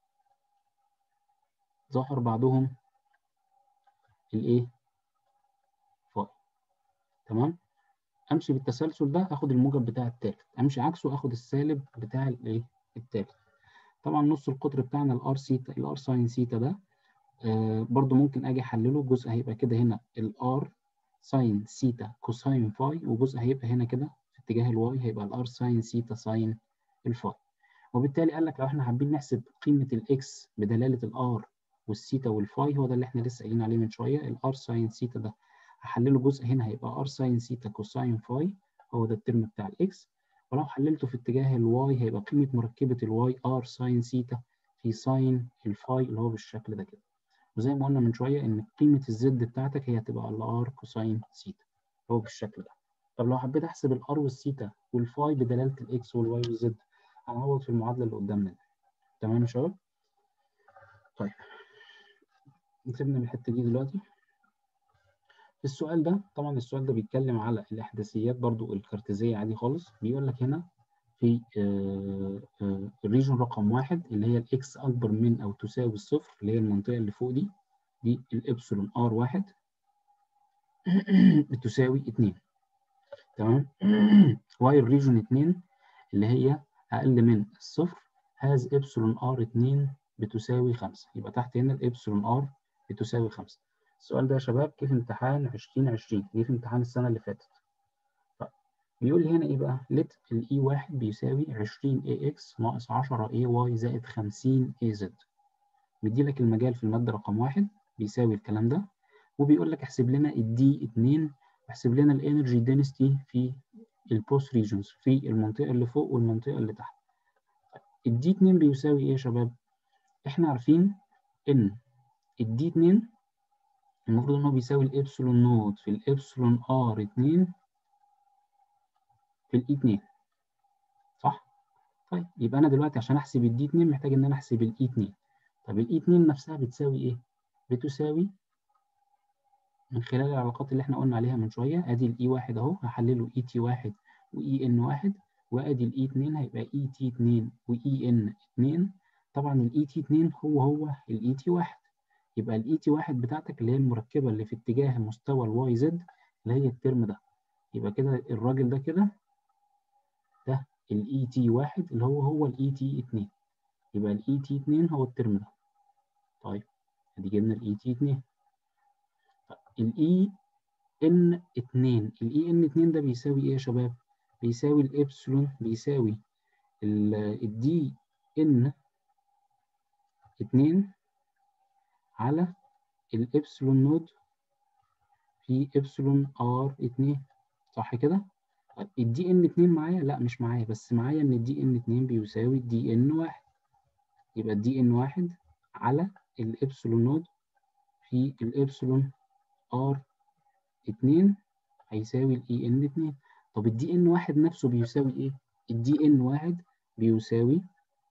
ظهر بعدهم الايه فاي تمام امشي بالتسلسل ده اخد الموجب بتاع التالت امشي عكسه اخد السالب بتاع الايه التالت طبعا نص القطر بتاعنا الار سيتا الار ساين سيتا ده آه برضو ممكن اجي احلله جزء هيبقى كده هنا الار ساين سيتا كوساين فاي وجزء هيبقى هنا كده في اتجاه الواي هيبقى الار ساين سيتا ساين الفاي وبالتالي قال لك لو احنا حابين نحسب قيمه الاكس بدلاله الار والسيتا والفاي هو ده اللي احنا لسه قايلين عليه من شويه الار ساين سيتا ده هحلله جزء هنا هيبقى ار ساين سيتا كوساين فاي هو ده الترم بتاع الاكس ولو حللته في اتجاه الواي هيبقى قيمه مركبه الواي ار ساين سيتا في ساين الفاي اللي هو بالشكل ده كده وزي ما قلنا من شويه ان قيمه الزد بتاعتك هي هتبقى الار كوساين سيتا هو بالشكل ده طب لو حبيت احسب الار والسيتا والفاي بدلاله الاكس والواي والزد هنعوض في المعادله اللي قدامنا دي تمام يا شباب طيب سيبنا من الحته دي دلوقتي السؤال ده طبعا السؤال ده بيتكلم على الاحداثيات برضو الكارتيزيه عادي خالص بيقول لك هنا في الريجون رقم واحد اللي هي الاكس اكبر من او تساوي الصفر اللي هي المنطقه اللي فوق دي دي الابسلون ار واحد بتساوي 2 تمام واي الريجون 2 اللي هي اقل من الصفر هاز ابسلون ار 2 بتساوي 5 يبقى تحت هنا الابسلون ار بتساوي 5 السؤال ده يا شباب جه في امتحان 2020 جه في امتحان السنه اللي فاتت طيب بيقول لي هنا ايه بقى لت الاي واحد بيساوي 20 اي اكس ناقص 10 اي واي زائد 50 اي زد مدي لك المجال في الماده رقم واحد بيساوي الكلام ده وبيقول لك احسب لنا الدي 2 واحسب لنا الانرجي دينستي في البوست ريجونز في المنطقه اللي فوق والمنطقه اللي تحت الدي 2 بيساوي ايه يا شباب احنا عارفين ان الدي 2 المفروض ان هو بيساوي الابسلون نوت في الابسلون ار 2 في الاي 2 صح طيب يبقى انا دلوقتي عشان احسب الدي 2 محتاج ان انا احسب الاي 2 طب الاي 2 نفسها بتساوي ايه بتساوي من خلال العلاقات اللي احنا قلنا عليها من شويه ادي الاي 1 اهو هحلله اي تي 1 واي ان 1 وادي الاي 2 هيبقى اي تي 2 واي ان 2 طبعا الاي تي 2 هو هو الاي تي 1 يبقى الاي تي 1 بتاعتك اللي هي المركبه اللي في اتجاه مستوى الواي زد اللي هي الترم ده يبقى كده الراجل ده كده ده الاي تي 1 اللي هو هو الاي تي 2 يبقى الاي تي 2 هو الترم ده طيب ادي جبنا الاي تي 2 الاي ان 2 الاي ان 2 ده بيساوي ايه يا شباب بيساوي الابسلون بيساوي الدي ان 2 على الابسلون نود في ابسلون ار 2 صح كده الدي ان 2 معايا لا مش معايا بس معايا ان الدي ان 2 بيساوي الدي ان 1 يبقى الدي ان 1 على الابسلون نود في الابسلون ار 2 هيساوي الاي ان 2 طب الدي ان 1 نفسه بيساوي ايه الدي ان 1 بيساوي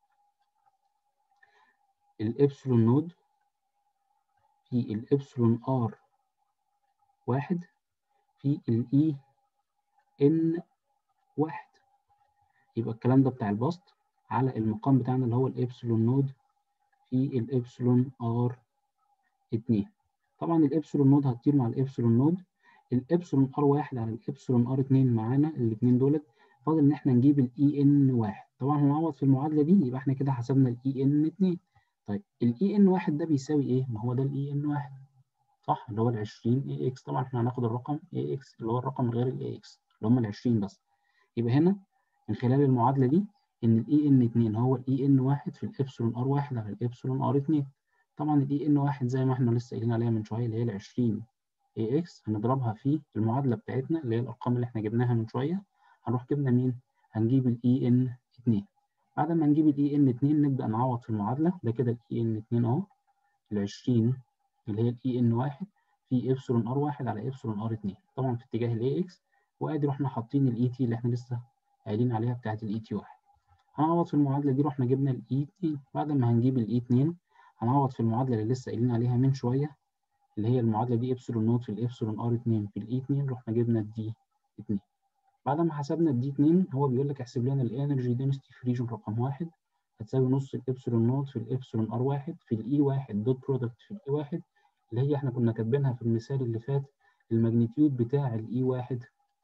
الابسلون نود في الابسلون ار 1 في الاي ان 1 يبقى الكلام ده بتاع البسط على المقام بتاعنا اللي هو الابسلون نود في الابسلون ار 2 طبعا الابسلون نود هتطير مع الابسلون نود الابسلون ار 1 على الابسلون ار 2 معانا الاثنين دولت فاضل ان احنا نجيب الاي ان 1 طبعا هنعوض في المعادله دي يبقى احنا كده حسبنا الاي ان 2 طيب الاي ان 1 ده بيساوي ايه ما هو ده الاي ان 1 صح اللي هو ال 20 اي اكس طبعا احنا هناخد الرقم اي اكس اللي هو الرقم غير الاي اكس اللي هم ال 20 بس يبقى هنا من خلال المعادله دي ان الاي ان 2 هو الاي ان 1 في الابسلون ار 1 على الابسلون ار 2 طبعا الاي ان 1 زي ما احنا لسه قايلين عليها من شويه اللي هي ال 20 اي اكس هنضربها في المعادله بتاعتنا اللي هي الارقام اللي احنا جبناها من شويه هنروح جبنا مين هنجيب الاي ان 2 بعد ما نجيب الاي ان 2 نبدا نعوض في المعادله ده كده الاي ان 2 اهو ال 20 اللي هي الاي ان 1 في ابسلون ار 1 على ابسلون ار 2 طبعا في اتجاه الاي اكس وادي رحنا حاطين الاي تي اللي احنا لسه قايلين عليها بتاعت الاي تي 1 هنعوض في المعادله دي رحنا جبنا الاي 2 بعد ما هنجيب الاي 2 هنعوض في المعادله اللي لسه قايلين عليها من شويه اللي هي المعادله دي ابسلون نوت في الابسلون ار 2 في الاي 2 رحنا جبنا الدي 2 بعد ما حسبنا الدي 2 هو بيقول لك احسب لنا الانرجي دينستي في ريجن رقم 1 هتساوي نص الابسلون نوت في الابسلون ار 1 في الاي 1 دوت برودكت في الاي 1 اللي هي احنا كنا كاتبينها في المثال اللي فات الماجنتيود بتاع الاي 1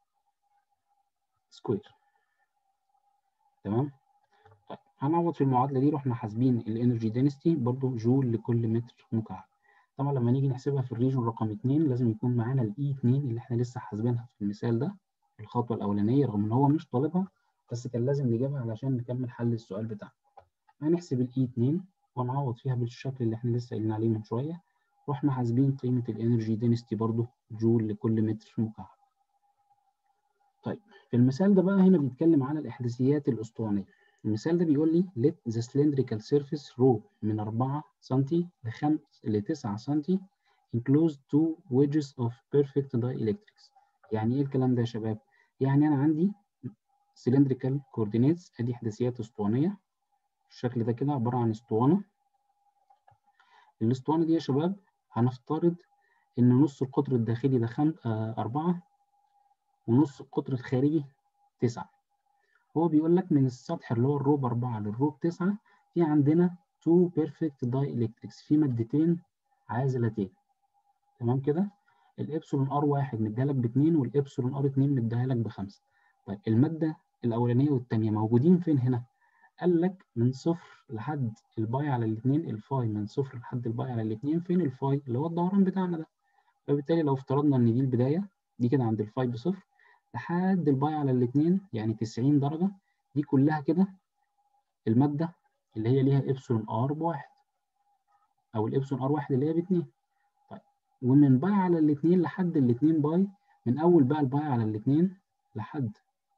سكوير تمام طيب هنعوض في المعادله دي رحنا حاسبين الانرجي دينستي برضو جول لكل متر مكعب طبعا لما نيجي نحسبها في الريجن رقم 2 لازم يكون معانا الاي 2 اللي احنا لسه حاسبينها في المثال ده الخطوه الاولانيه رغم ان هو مش طالبها بس كان لازم نجيبها علشان نكمل حل السؤال بتاعنا هنحسب الاي 2 ونعوض فيها بالشكل اللي احنا لسه قايلين عليه من شويه رحنا حاسبين قيمه الانرجي دينستي برضو جول لكل متر مكعب طيب في المثال ده بقى هنا بيتكلم على الاحداثيات الاسطوانيه المثال ده بيقول لي let the cylindrical surface rho من 4 سم ل 5 ل 9 سم enclosed two wedges of perfect dielectrics يعني ايه الكلام ده يا شباب يعني انا عندي cylindrical coordinates ادي احداثيات اسطوانيه الشكل ده كده عباره عن اسطوانه الاسطوانه دي يا شباب هنفترض ان نص القطر الداخلي ده خم... آه أربعة ونص القطر الخارجي تسعة هو بيقول لك من السطح اللي هو الروب 4 للروب 9 في عندنا تو بيرفكت داي الكتريكس في مادتين عازلتين تمام كده الابسلون ار 1 مديها لك باتنين والابسلون ار 2 مديها لك بخمسه طيب الماده الاولانيه والثانيه موجودين فين هنا؟ قال لك من صفر لحد الباي على الاثنين الفاي من صفر لحد الباي على الاثنين فين الفاي اللي هو الدوران بتاعنا ده فبالتالي لو افترضنا ان دي البدايه دي كده عند الفاي بصفر لحد الباي على الاثنين يعني 90 درجة دي كلها كده المادة اللي هي ليها إبسلون آر بواحد أو الإبسلون آر واحد اللي هي باتنين طيب ومن باي على الاثنين لحد الاثنين باي من أول بقى الباي على الاثنين لحد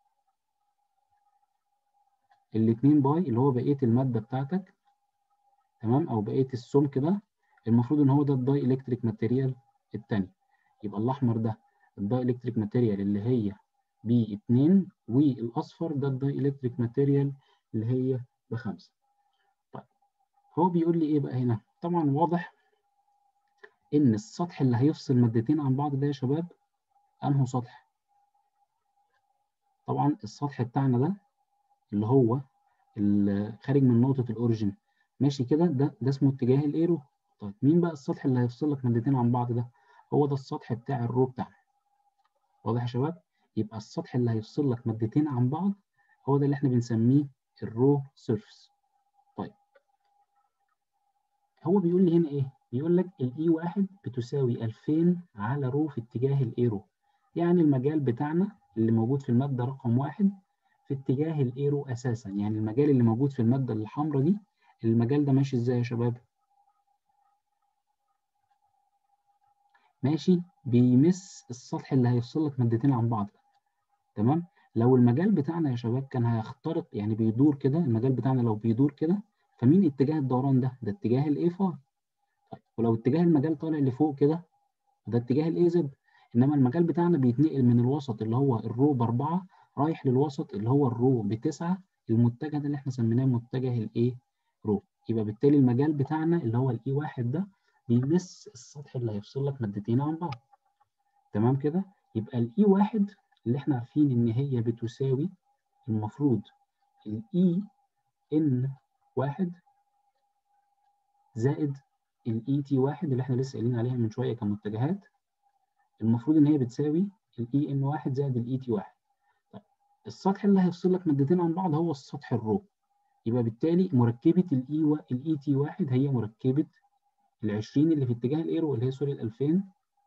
الاثنين باي اللي هو بقية المادة بتاعتك تمام أو بقية السمك ده المفروض إن هو ده الداي إلكتريك ماتيريال التاني يبقى الأحمر ده الداي إلكتريك ماتيريال اللي هي ب 2 والاصفر ده الداي الكتريك ماتيريال اللي هي بخمسة طيب هو بيقول لي ايه بقى هنا طبعا واضح ان السطح اللي هيفصل مادتين عن بعض ده يا شباب انه سطح طبعا السطح بتاعنا ده اللي هو اللي خارج من نقطة الأوريجين ماشي كده ده ده اسمه اتجاه الايرو طيب مين بقى السطح اللي هيفصل لك مادتين عن بعض ده هو ده السطح بتاع الرو بتاعنا واضح يا شباب يبقى السطح اللي هيفصل لك مادتين عن بعض هو ده اللي احنا بنسميه الرو سيرفيس طيب هو بيقول لي هنا ايه بيقول لك الاي واحد بتساوي 2000 على رو في اتجاه الايرو يعني المجال بتاعنا اللي موجود في المادة رقم واحد في اتجاه الايرو اساسا يعني المجال اللي موجود في المادة الحمراء دي المجال ده ماشي ازاي يا شباب ماشي بيمس السطح اللي هيفصل لك مادتين عن بعض تمام لو المجال بتاعنا يا شباب كان هيخترق يعني بيدور كده المجال بتاعنا لو بيدور كده فمين اتجاه الدوران ده ده اتجاه الاي فاي طيب ولو اتجاه المجال طالع لفوق كده ده اتجاه الاي زد انما المجال بتاعنا بيتنقل من الوسط اللي هو الرو باربعة رايح للوسط اللي هو الرو بتسعة المتجه ده اللي احنا سميناه متجه الايه رو يبقى بالتالي المجال بتاعنا اللي هو الاي واحد ده بيمس السطح اللي هيفصل لك مادتين عن بعض تمام كده يبقى الاي واحد اللي احنا عارفين ان هي بتساوي المفروض الاي ان واحد زائد الاي تي واحد اللي احنا لسه قايلين عليها من شويه كمتجهات المفروض ان هي بتساوي الاي ان واحد زائد الاي تي واحد طيب السطح اللي هيفصل لك مادتين عن بعض هو السطح الرو يبقى بالتالي مركبه الاي و... الاي تي واحد هي مركبه ال 20 اللي في اتجاه الايرو اللي هي سوري ال 2000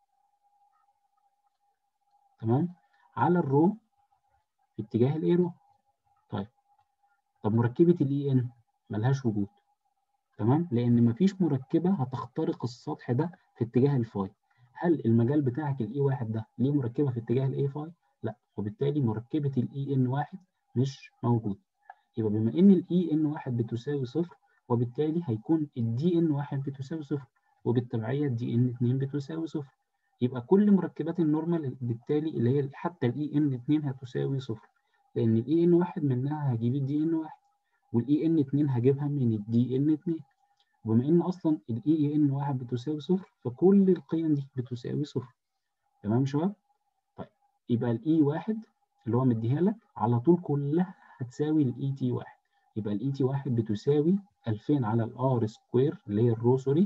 تمام على الرو في اتجاه الايرو طيب طب مركبه الاي ان ملهاش وجود تمام لان مفيش مركبه هتخترق السطح ده في اتجاه الفاي هل المجال بتاعك الاي واحد ده ليه مركبه في اتجاه الاي فاي لا وبالتالي مركبه الاي ان واحد مش موجود يبقى بما ان الاي ان واحد بتساوي صفر وبالتالي هيكون الدي ان واحد بتساوي صفر وبالتبعيه الدي ان 2 بتساوي صفر يبقى كل مركبات النورمال بالتالي اللي هي حتى الاي ان 2 هتساوي صفر لان الاي ان واحد منها هجيب الدي ان واحد والاي ان 2 هجيبها من الدي ان 2 وبما ان اصلا الاي ان واحد بتساوي صفر فكل القيم دي بتساوي صفر تمام يا شباب؟ طيب يبقى الاي واحد اللي هو مديها لك على طول كلها هتساوي الاي تي واحد يبقى الاي تي واحد بتساوي 2000 على الار سكوير اللي هي الرو سوري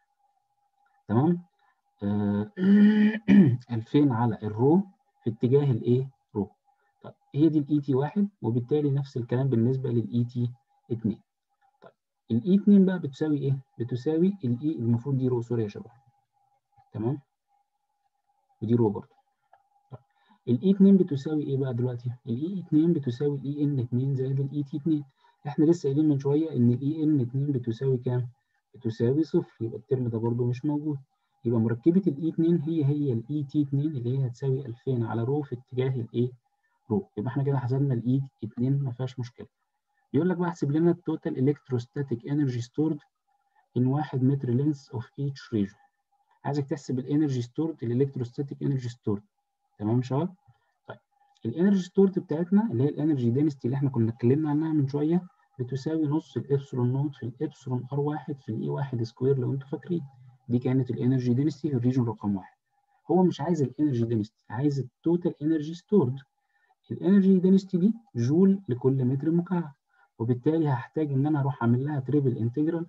تمام آه 2000 على الرو في اتجاه الايه رو طيب هي دي الاي تي واحد وبالتالي نفس الكلام بالنسبه للاي تي 2 طيب الاي 2 بقى بتساوي ايه بتساوي الاي المفروض دي رو سوري يا شباب تمام ودي رو برضه طيب الاي 2 بتساوي ايه بقى دلوقتي الاي 2 بتساوي الاي ان 2 زائد الاي تي 2 احنا لسه قايلين من شويه ان الاي ان 2 بتساوي كام بتساوي صفر يبقى الترم ده برضه مش موجود يبقى مركبه الاي 2 هي هي الاي تي 2 اللي هي هتساوي 2000 على رو في اتجاه الايه رو يبقى احنا كده حسبنا الاي 2 ما فيهاش مشكله بيقول لك بقى احسب لنا التوتال الكتروستاتيك انرجي ستورد ان 1 متر لينس اوف ايتش ريجن عايزك تحسب الانرجي ستورد الالكتروستاتيك انرجي ستورد تمام يا شباب طيب الانرجي ستورد بتاعتنا اللي هي الانرجي دينستي اللي احنا كنا اتكلمنا عنها من شويه بتساوي نص الابسلون نوت في الابسلون ار واحد في الاي واحد سكوير لو انتوا فاكرين دي كانت الانرجي دينستي في الريجن رقم واحد هو مش عايز الانرجي دينستي عايز التوتال انرجي ستورد الانرجي دينستي دي جول لكل متر مكعب وبالتالي هحتاج ان انا اروح اعمل لها تريبل انتجرال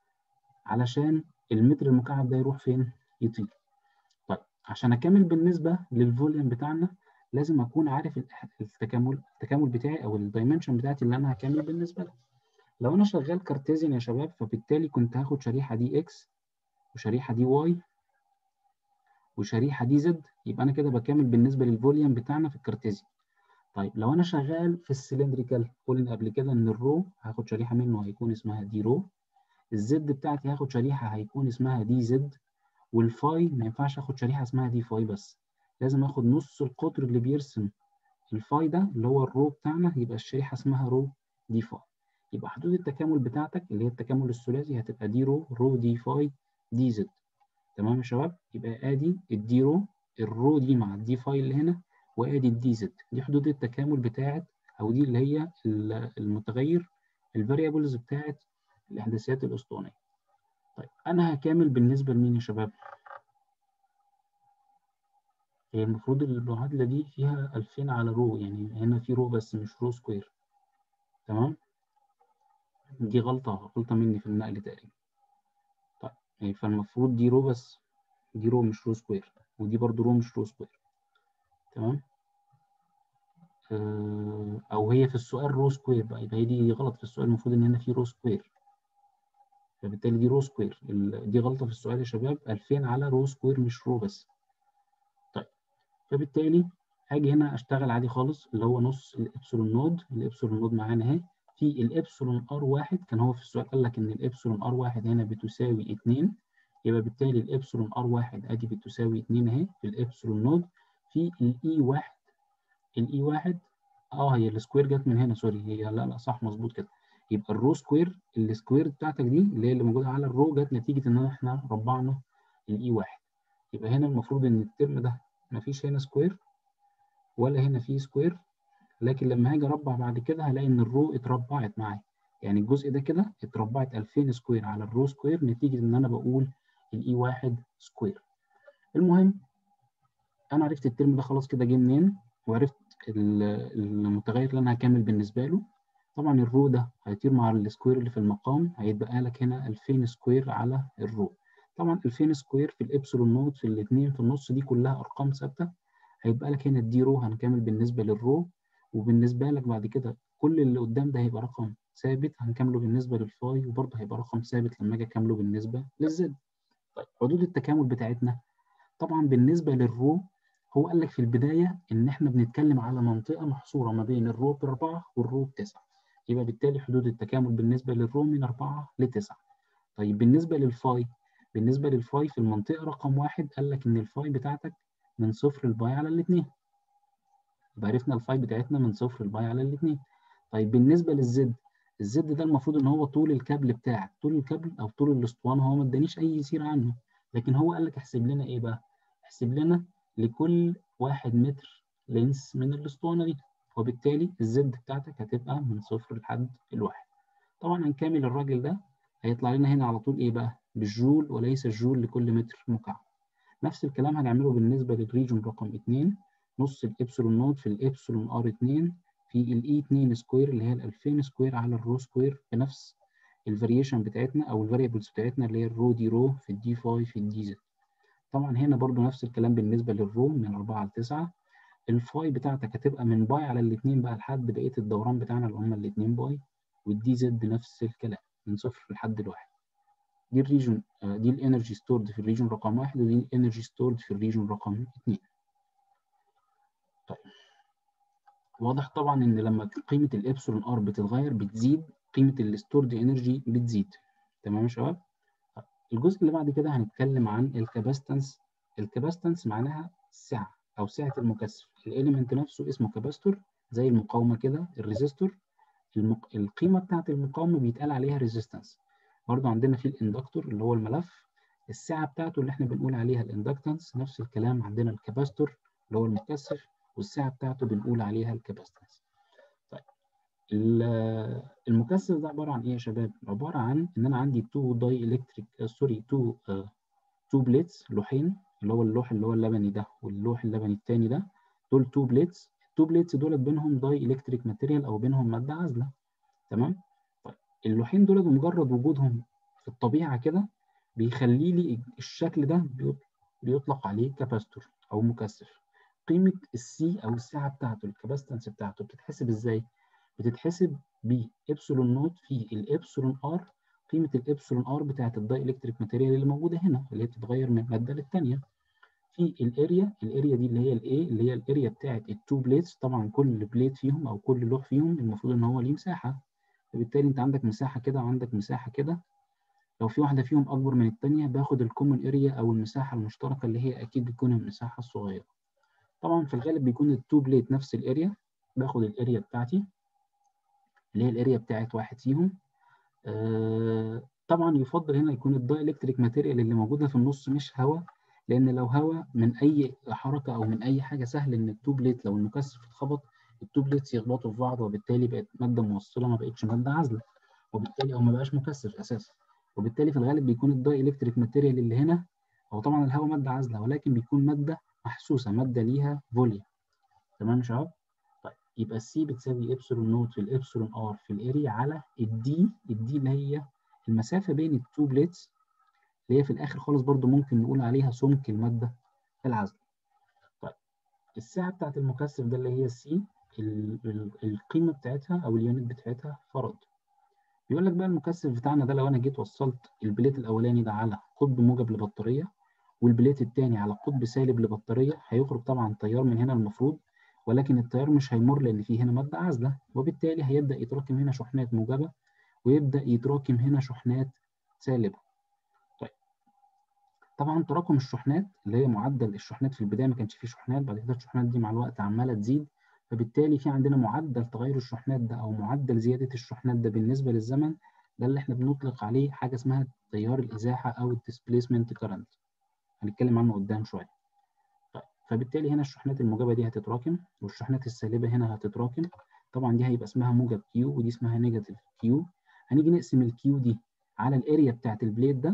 علشان المتر المكعب ده يروح فين يطير طيب عشان اكمل بالنسبه للفوليوم بتاعنا لازم اكون عارف التكامل التكامل بتاعي او الدايمنشن بتاعتي اللي انا هكمل بالنسبه لها لو انا شغال كارتيزيان يا شباب فبالتالي كنت هاخد شريحه دي اكس وشريحه دي واي وشريحه دي زد يبقى انا كده بكمل بالنسبه للفوليوم بتاعنا في الكارتيزيان طيب لو انا شغال في السلندريكال قلنا قبل كده ان الرو هاخد شريحه منه هيكون اسمها دي رو الزد بتاعتي هاخد شريحه هيكون اسمها دي زد والفاي ما ينفعش اخد شريحه اسمها دي فاي بس لازم اخد نص القطر اللي بيرسم الفاي ده اللي هو الرو بتاعنا يبقى الشريحه اسمها رو دي فاي يبقى حدود التكامل بتاعتك اللي هي التكامل الثلاثي هتبقى دي رو رو دي فاي دي زد تمام يا شباب يبقى ادي الدي رو الرو دي مع الدي فاي اللي هنا وادي الدي زد دي حدود التكامل بتاعت او دي اللي هي المتغير الفاريبلز بتاعت الاحداثيات الاسطوانيه طيب انا هكامل بالنسبه لمين يا شباب هي المفروض المعادله دي فيها 2000 على رو يعني هنا في رو بس مش رو سكوير تمام دي غلطه غلطه مني في النقل تقريبا طيب يعني فالمفروض دي رو بس دي رو مش رو سكوير ودي برضو رو مش رو سكوير تمام آه، او هي في السؤال رو سكوير بقى يبقى هي دي غلط في السؤال المفروض ان هنا في رو سكوير فبالتالي دي رو سكوير ال- دي غلطه في السؤال يا شباب 2000 على رو سكوير مش رو بس طيب فبالتالي هاجي هنا اشتغل عادي خالص اللي هو نص الابسلون نود الابسلون نود معانا اهي في الابسلون ار واحد كان هو في السؤال قال لك ان الابسلون ار واحد هنا بتساوي 2 يبقى بالتالي الابسلون ار واحد ادي بتساوي 2 اهي في الابسلون نود في الاي واحد الاي واحد اه هي السكوير جت من هنا سوري هي لا لا صح مظبوط كده يبقى الرو سكوير السكوير بتاعتك دي اللي هي اللي موجوده على الرو جت نتيجه ان احنا ربعنا الاي واحد يبقى هنا المفروض ان الترم ده مفيش هنا سكوير ولا هنا فيه سكوير لكن لما هاجي اربع بعد كده هلاقي ان الرو اتربعت معايا يعني الجزء ده كده اتربعت 2000 سكوير على الرو سكوير نتيجه ان انا بقول الاي واحد سكوير المهم انا عرفت الترم ده خلاص كده جه منين وعرفت ال- المتغير اللي انا هكمل بالنسبه له طبعا الرو ده هيطير مع السكوير اللي في المقام هيتبقى لك هنا 2000 سكوير على الرو طبعا 2000 سكوير في الابسلون نوت في الاثنين في النص دي كلها ارقام ثابته هيبقى لك هنا الدي رو هنكمل بالنسبه للرو وبالنسبه لك بعد كده كل اللي قدام ده هيبقى رقم ثابت هنكمله بالنسبه للفاي وبرضه هيبقى رقم ثابت لما اجي اكمله بالنسبه للزد طيب حدود التكامل بتاعتنا طبعا بالنسبه للرو هو قال لك في البدايه ان احنا بنتكلم على منطقه محصوره ما بين الرو باربعه والرو بتسعه يبقى بالتالي حدود التكامل بالنسبه للرو من اربعه لتسعه طيب بالنسبه للفاي بالنسبه للفاي في المنطقه رقم واحد قال لك ان الفاي بتاعتك من صفر لباي على الاثنين يبقى عرفنا الفاي بتاعتنا من صفر لباي على الاثنين طيب بالنسبه للزد الزد ده المفروض ان هو طول الكابل بتاعك طول الكابل او طول الاسطوانه هو ما ادانيش اي سيره عنه لكن هو قال لك احسب لنا ايه بقى احسب لنا لكل واحد متر لينس من الاسطوانه دي وبالتالي الزد بتاعتك هتبقى من صفر لحد الواحد طبعا هنكمل الراجل ده هيطلع لنا هنا على طول ايه بقى بالجول وليس الجول لكل متر مكعب نفس الكلام هنعمله بالنسبه للريجون رقم 2 نص الابسلون نوت في الابسلون ار 2 في الاي 2 سكوير اللي هي ال 2000 سكوير على الرو سكوير بنفس الفاريشن بتاعتنا او الفاريبلز بتاعتنا اللي هي الرو دي رو في الدي فاي في الدي زد طبعا هنا برضو نفس الكلام بالنسبه للرو من 4 ل 9 الفاي بتاعتك هتبقى من باي على الاثنين بقى لحد بقيه الدوران بتاعنا اللي هم الاثنين باي والدي زد نفس الكلام من صفر لحد الواحد دي الريجون دي الانرجي ستورد في الريجون رقم واحد ودي الانرجي ستورد في الريجون رقم اثنين طيب واضح طبعا ان لما قيمه الابسلون ار بتتغير بتزيد قيمه الستورد انرجي بتزيد تمام يا شباب طيب. الجزء اللي بعد كده هنتكلم عن الكاباستنس الكاباستنس معناها السعه او سعه المكثف الاليمنت نفسه اسمه كاباستور زي المقاومه كده الريزيستور المق... القيمه بتاعه المقاومه بيتقال عليها ريزيستنس برضه عندنا في الاندكتور اللي هو الملف السعه بتاعته اللي احنا بنقول عليها الاندكتنس نفس الكلام عندنا الكاباستور اللي هو المكثف والسعه بتاعته بنقول عليها الكاباستنس طيب المكثف ده عباره عن ايه يا شباب عباره عن ان انا عندي تو داي الكتريك سوري تو تو بليتس لوحين اللي هو اللوح اللي هو اللبني ده واللوح اللبني الثاني ده دول تو بليتس التو بليتس دولت بينهم داي الكتريك ماتيريال او بينهم ماده عازله تمام طيب اللوحين دولت بمجرد وجودهم في الطبيعه كده بيخلي لي الشكل ده بيطلق عليه كاباستور او مكثف قيمه السي او السعه بتاعته الكاباستنس بتاعته بتتحسب ازاي بتتحسب ب ابسلون نوت في الابسلون ار قيمه الابسلون ار بتاعت الداي الكتريك ماتيريال اللي موجوده هنا اللي هي بتتغير من ماده للثانيه في الاريا الاريا دي اللي هي الايه اللي هي الاريا بتاعت التو بليتس طبعا كل بليت فيهم او كل لوح فيهم المفروض ان هو ليه مساحه فبالتالي انت عندك مساحه كده وعندك مساحه كده لو في واحده فيهم اكبر من الثانيه باخد الكومن اريا او المساحه المشتركه اللي هي اكيد بتكون المساحه الصغيره طبعا في الغالب بيكون التو بليت نفس الاريا باخد الاريا بتاعتي اللي هي الاريا بتاعت واحد فيهم آه طبعا يفضل هنا يكون الداي الكتريك ماتيريال اللي موجوده في النص مش هواء لان لو هواء من اي حركه او من اي حاجه سهل ان التو بليت لو المكثف اتخبط التو بليتس يخبطوا في بعض وبالتالي بقت ماده موصله ما بقتش ماده عازله وبالتالي هو ما بقاش مكثف اساسا وبالتالي في الغالب بيكون الداي الكتريك ماتيريال اللي هنا هو طبعا الهواء ماده عازله ولكن بيكون ماده محسوسه ماده ليها فوليوم تمام يا شباب طيب يبقى السي بتساوي ابسلون نوت في الابسلون ار في الاريا على الدي الدي اللي هي المسافه بين التو بليتس اللي هي في الاخر خالص برضو ممكن نقول عليها سمك الماده العازله طيب السعه بتاعت المكثف ده اللي هي السي القيمه بتاعتها او اليونت بتاعتها فرض بيقول لك بقى المكثف بتاعنا ده لو انا جيت وصلت البليت الاولاني ده على قطب موجب لبطاريه والبليت الثاني على قطب سالب لبطاريه هيخرج طبعا تيار من هنا المفروض ولكن التيار مش هيمر لان في هنا ماده عازله وبالتالي هيبدا يتراكم هنا شحنات موجبه ويبدا يتراكم هنا شحنات سالبه طيب طبعا تراكم الشحنات اللي هي معدل الشحنات في البدايه ما كانش فيه شحنات بعد كده الشحنات دي مع الوقت عماله تزيد فبالتالي في عندنا معدل تغير الشحنات ده او معدل زياده الشحنات ده بالنسبه للزمن ده اللي احنا بنطلق عليه حاجه اسمها تيار الازاحه او الديسبيسمنت كارنت هنتكلم عنه قدام شويه طيب فبالتالي هنا الشحنات الموجبه دي هتتراكم والشحنات السالبه هنا هتتراكم طبعا دي هيبقى اسمها موجب كيو ودي اسمها نيجاتيف كيو هنيجي نقسم الكيو دي على الاريا بتاعت البليد ده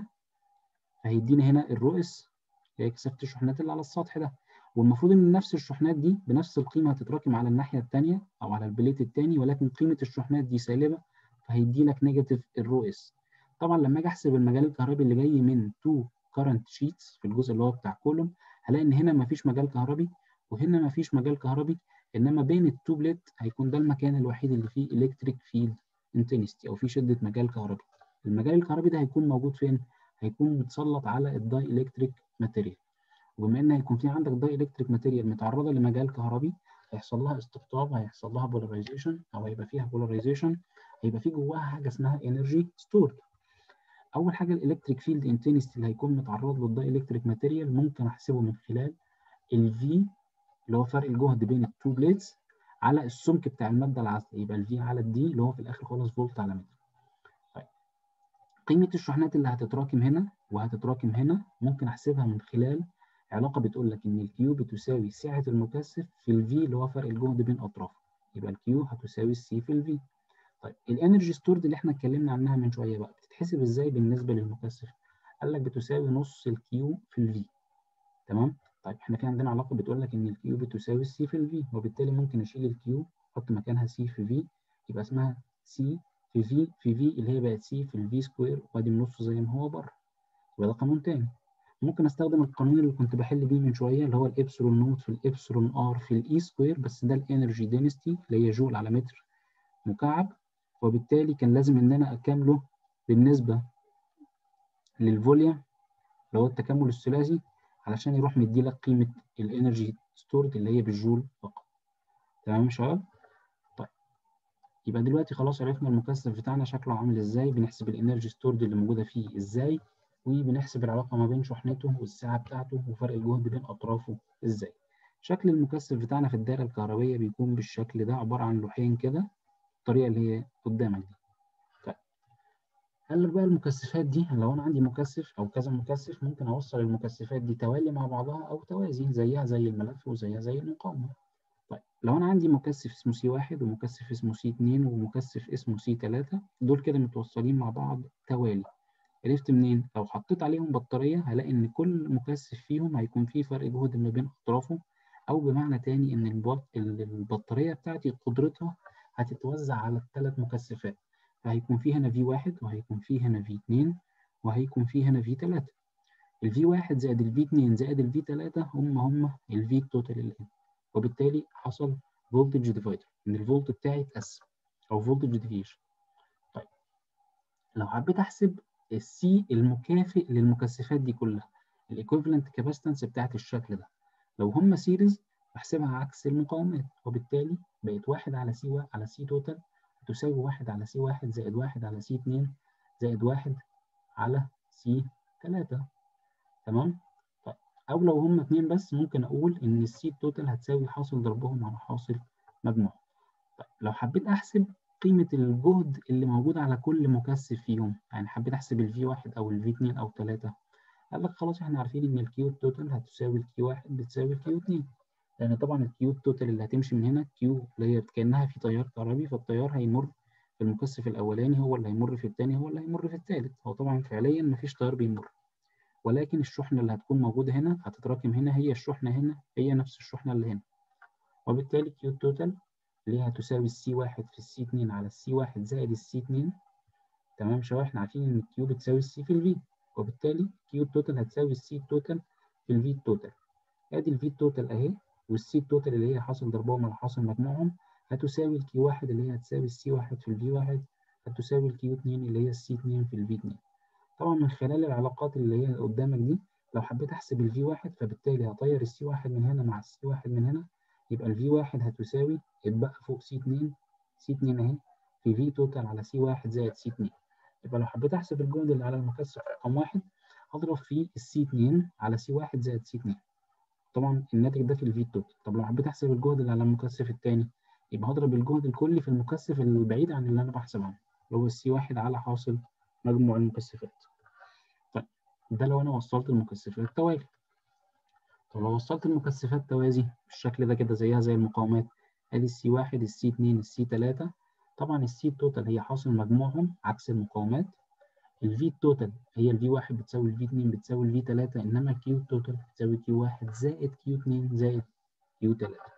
فهيدينا هنا الرؤس اللي هي كثافه الشحنات اللي على السطح ده والمفروض ان نفس الشحنات دي بنفس القيمه هتتراكم على الناحيه الثانيه او على البليت الثاني ولكن قيمه الشحنات دي سالبه فهيدي لك نيجاتيف الرؤس طبعا لما اجي احسب المجال الكهربي اللي جاي من تو كارنت شيتس في الجزء اللي هو بتاع كولوم هلاقي ان هنا مفيش مجال كهربي وهنا مفيش مجال كهربي انما بين التو بليت هيكون ده المكان الوحيد اللي فيه الكتريك فيلد انتنستي او فيه شده مجال كهربي المجال الكهربي ده هيكون موجود فين هيكون متسلط على الداي الكتريك ماتيريال وبما ان هيكون في عندك داي الكتريك ماتيريال متعرضه لمجال كهربي هيحصل لها استقطاب هيحصل لها بولاريزيشن او هيبقى فيها بولاريزيشن هيبقى في جواها حاجه اسمها انرجي ستورد اول حاجه الالكتريك فيلد انتنستي اللي هيكون متعرض له الداي الكتريك ماتيريال ممكن احسبه من خلال الفي اللي هو فرق الجهد بين التو بليتس على السمك بتاع الماده العازله يبقى الفي على الدي اللي هو في الاخر خالص فولت على متر طيب قيمه الشحنات اللي هتتراكم هنا وهتتراكم هنا ممكن احسبها من خلال علاقه بتقول لك ان الكيو بتساوي سعه المكثف في الفي اللي هو فرق الجهد بين اطرافه يبقى الكيو هتساوي السي في الفي طيب الانرجي ستورد اللي احنا اتكلمنا عنها من شويه بقى بتتحسب ازاي بالنسبه للمكثف قال لك بتساوي نص الكيو في الفي تمام طيب احنا في عندنا علاقه بتقول لك ان الكيو بتساوي السي في الفي وبالتالي ممكن اشيل الكيو احط مكانها سي في في يبقى اسمها سي في في في في اللي هي بقت سي في الفي سكوير وادي النص زي ما هو بره يبقى ده قانون تاني ممكن استخدم القانون اللي كنت بحل بيه من شويه اللي هو الابسلون نوت في الابسلون ار في الاي سكوير بس ده الانرجي دينستي اللي هي جول على متر مكعب وبالتالي كان لازم ان انا اكامله بالنسبه للفوليوم اللي هو التكامل الثلاثي علشان يروح مدي لك قيمه الانرجي ستورد اللي هي بالجول فقط تمام يا شباب طيب يبقى دلوقتي خلاص عرفنا المكثف بتاعنا شكله عامل ازاي بنحسب الانرجي ستورد اللي موجوده فيه ازاي وبنحسب العلاقه ما بين شحنته والسعه بتاعته وفرق الجهد بين اطرافه ازاي شكل المكثف بتاعنا في الدائره الكهربيه بيكون بالشكل ده عباره عن لوحين كده الطريقه اللي هي قدامك دي طيب قال لك بقى المكثفات دي لو انا عندي مكثف او كذا مكثف ممكن اوصل المكثفات دي توالي مع بعضها او توازي زيها زي الملف وزيها زي المقاومه طيب لو انا عندي مكثف اسمه سي واحد ومكثف اسمه سي اتنين ومكثف اسمه سي تلاتة دول كده متوصلين مع بعض توالي عرفت منين؟ لو حطيت عليهم بطارية هلاقي إن كل مكثف فيهم هيكون فيه فرق جهد ما بين أطرافه أو بمعنى تاني إن البطارية بتاعتي قدرتها هتتوزع على الثلاث مكثفات فهيكون في هنا في واحد وهيكون في هنا في اتنين وهيكون في هنا في تلاتة الفي واحد زائد الفي اتنين زائد الفي تلاتة هم هم الفي توتال اللي هنا وبالتالي حصل فولتج ديفايدر إن الفولت بتاعي اتقسم أو فولتج ديفيشن طيب لو حبيت أحسب السي المكافئ للمكثفات دي كلها الايكويفالنت كاباسيتنس بتاعت الشكل ده لو هم سيريز بحسبها عكس المقاومات وبالتالي بقت واحد على سي واحد على سي توتال تساوي واحد على سي واحد زائد واحد على سي اتنين زائد واحد على سي تلاتة تمام؟ طيب أو لو هم اتنين بس ممكن أقول إن السي توتال هتساوي حاصل ضربهم على حاصل مجموع طيب لو حبيت أحسب قيمة الجهد اللي موجود على كل مكثف فيهم يعني حبيت أحسب الفي واحد أو الفي اتنين أو تلاتة قال لك خلاص احنا عارفين إن الكيو توتال هتساوي الكيو واحد بتساوي الكيو اتنين لأن طبعا الكيو توتال اللي هتمشي من هنا كيو اللي هي كأنها في تيار كهربي فالتيار هيمر المكثف الاولاني هو اللي هيمر في الثاني هو اللي هيمر في الثالث هو طبعا فعليا مفيش تيار بيمر ولكن الشحنه اللي هتكون موجوده هنا هتتراكم هنا هي الشحنه هنا هي نفس الشحنه اللي هنا وبالتالي كيو توتال اللي هي هتساوي السي واحد في السي اتنين على السي واحد زائد السي اتنين تمام شباب احنا عارفين ان الكيو بتساوي السي في الفي وبالتالي كيو توتال هتساوي السي توتال في الفي توتال ادي الفي توتال اهي والسي توتال اللي هي حاصل ضربهم على حاصل مجموعهم هتساوي الكيو واحد اللي هي هتساوي السي واحد في الفي واحد هتساوي الكيو اتنين اللي هي السي اتنين في الفي اتنين طبعا من خلال العلاقات اللي هي قدامك دي لو حبيت احسب الفي واحد فبالتالي هطير السي واحد من هنا مع السي واحد من هنا يبقى الفي واحد هتساوي اتبقى فوق سي اتنين سي اتنين اهي في في توتال على سي واحد زائد سي اتنين يبقى لو حبيت احسب الجهد اللي على المكثف رقم واحد هضرب في السي اتنين على سي واحد زائد سي اتنين طبعا الناتج ده في الفي توتال طب لو حبيت احسب الجهد اللي على المكثف التاني يبقى هضرب الجهد الكلي في المكثف البعيد عن اللي انا بحسب عنه اللي هو السي واحد على حاصل مجموع المكثفات طيب ده لو انا وصلت المكثفات توالي طب لو وصلت المكثفات توازي بالشكل ده كده زيها زي المقاومات ادي السي واحد السي اتنين السي تلاتة طبعا السي توتال هي حاصل مجموعهم عكس المقاومات الفي توتال هي الفي واحد بتساوي الفي اتنين بتساوي الفي تلاتة انما الكيو توتال بتساوي كيو واحد زائد كيو اتنين زائد كيو تلاتة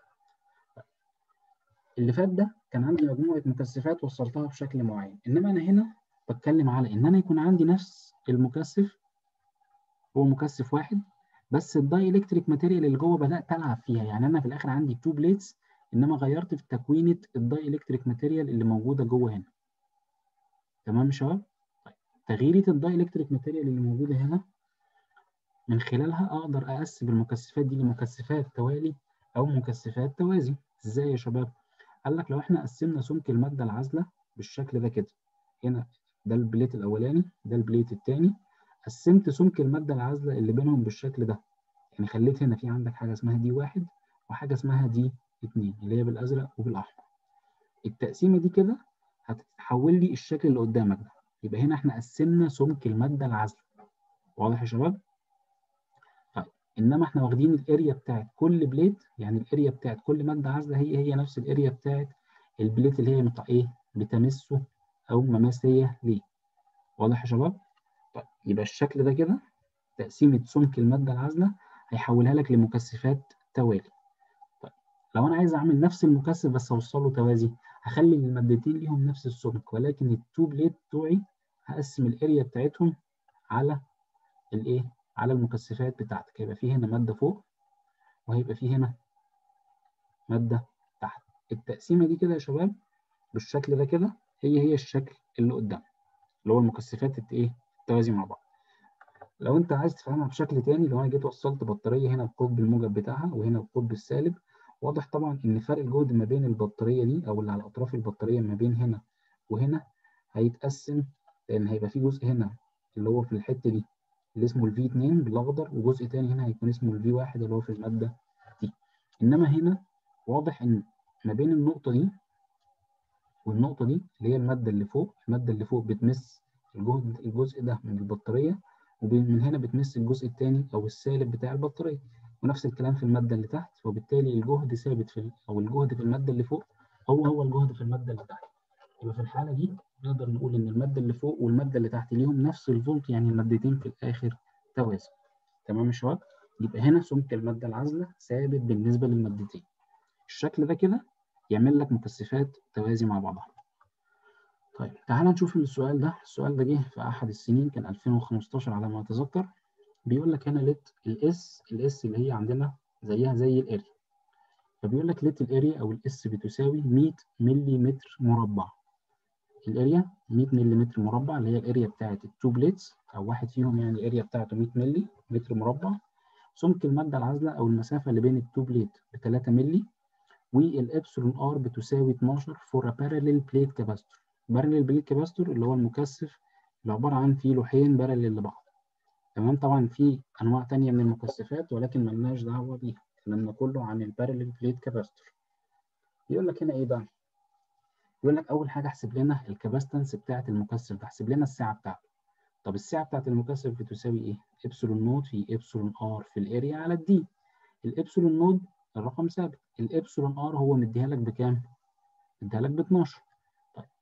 اللي فات ده كان عندي مجموعة مكثفات وصلتها بشكل معين انما انا هنا بتكلم على ان انا يكون عندي نفس المكثف هو مكثف واحد بس الداي الكتريك ماتيريال اللي جوه بدات العب فيها يعني انا في الاخر عندي تو بليتس انما غيرت في تكوينه الداي الكتريك ماتيريال اللي موجوده جوه هنا تمام يا شباب طيب تغييرة الداي الكتريك ماتيريال اللي موجوده هنا من خلالها اقدر اقسم المكثفات دي لمكثفات توالي او مكثفات توازي ازاي يا شباب قال لك لو احنا قسمنا سمك الماده العازله بالشكل ده كده هنا ده البليت الاولاني ده البليت الثاني قسمت سمك المادة العازلة اللي بينهم بالشكل ده يعني خليت هنا في عندك حاجة اسمها دي واحد وحاجة اسمها دي اتنين اللي هي بالأزرق وبالأحمر التقسيمة دي كده هتحول لي الشكل اللي قدامك ده يبقى هنا احنا قسمنا سمك المادة العازلة واضح يا شباب؟ طيب انما احنا واخدين الاريا بتاعت كل بليت يعني الاريا بتاعت كل مادة عازلة هي هي نفس الاريا بتاعت البليت اللي هي متع ايه بتمسه او مماثية ليه واضح يا شباب؟ طيب يبقى الشكل ده كده تقسيمة سمك المادة العازلة هيحولها لك لمكثفات توالي طيب لو أنا عايز أعمل نفس المكثف بس أوصله توازي هخلي المادتين ليهم نفس السمك ولكن التو بليت بتوعي هقسم الاريا بتاعتهم على الايه على المكثفات بتاعتك هيبقى في هنا مادة فوق وهيبقى في هنا مادة تحت التقسيمة دي كده يا شباب بالشكل ده كده هي هي الشكل اللي قدام اللي هو المكثفات ايه التوازي مع بعض لو انت عايز تفهمها بشكل تاني لو انا جيت وصلت بطاريه هنا القطب الموجب بتاعها وهنا القطب السالب واضح طبعا ان فرق الجهد ما بين البطاريه دي او اللي على اطراف البطاريه ما بين هنا وهنا هيتقسم لان هيبقى في جزء هنا اللي هو في الحته دي اللي اسمه الفي 2 بالاخضر وجزء تاني هنا هيكون اسمه الفي 1 اللي هو في الماده دي انما هنا واضح ان ما بين النقطه دي والنقطه دي اللي هي الماده اللي فوق الماده اللي فوق بتمس الجهد الجزء ده من البطارية ومن هنا بتمس الجزء الثاني أو السالب بتاع البطارية ونفس الكلام في المادة اللي تحت وبالتالي الجهد ثابت في أو الجهد في المادة اللي فوق هو هو الجهد في المادة اللي تحت يبقى في الحالة دي نقدر نقول إن المادة اللي فوق والمادة اللي تحت ليهم نفس الفولت يعني المادتين في الآخر توازي تمام يا شباب يبقى هنا سمك المادة العازلة ثابت بالنسبة للمادتين الشكل ده كده يعمل لك مكثفات توازي مع بعضها طيب تعال نشوف السؤال ده السؤال ده جه في أحد السنين كان 2015 على ما أتذكر بيقول لك هنا ليت الاس الاس اللي هي عندنا زيها زي الاريا فبيقول لك ليت الاريا أو الاس بتساوي 100 ملم مربع الاريا 100 ملم مربع اللي هي الاريا بتاعت التو بليتس أو واحد فيهم يعني الاريا بتاعته 100 ملي متر مربع سمك المادة العازلة أو المسافة اللي بين التو بليت ب 3 ملي والإبسلون ار بتساوي 12 فور باراليل بليت كاباستور بارلل بليت كاباستور اللي هو المكثف اللي عبارة عن فيه لوحين بارلل لبعض تمام طبعا في أنواع تانية من المكثفات ولكن ملناش دعوة بيها كلامنا كله عن البارلل بليت كاباستور يقول لك هنا إيه بقى؟ يقول لك أول حاجة احسب لنا الكاباستنس بتاعة المكثف ده احسب لنا السعة بتاعته طب السعة بتاعة المكثف بتساوي إيه؟ إبسلون نود في إبسلون آر في الأريا على الدي الإبسلون نود الرقم ثابت الإبسلون آر هو مديها لك بكام؟ مديها لك ب 12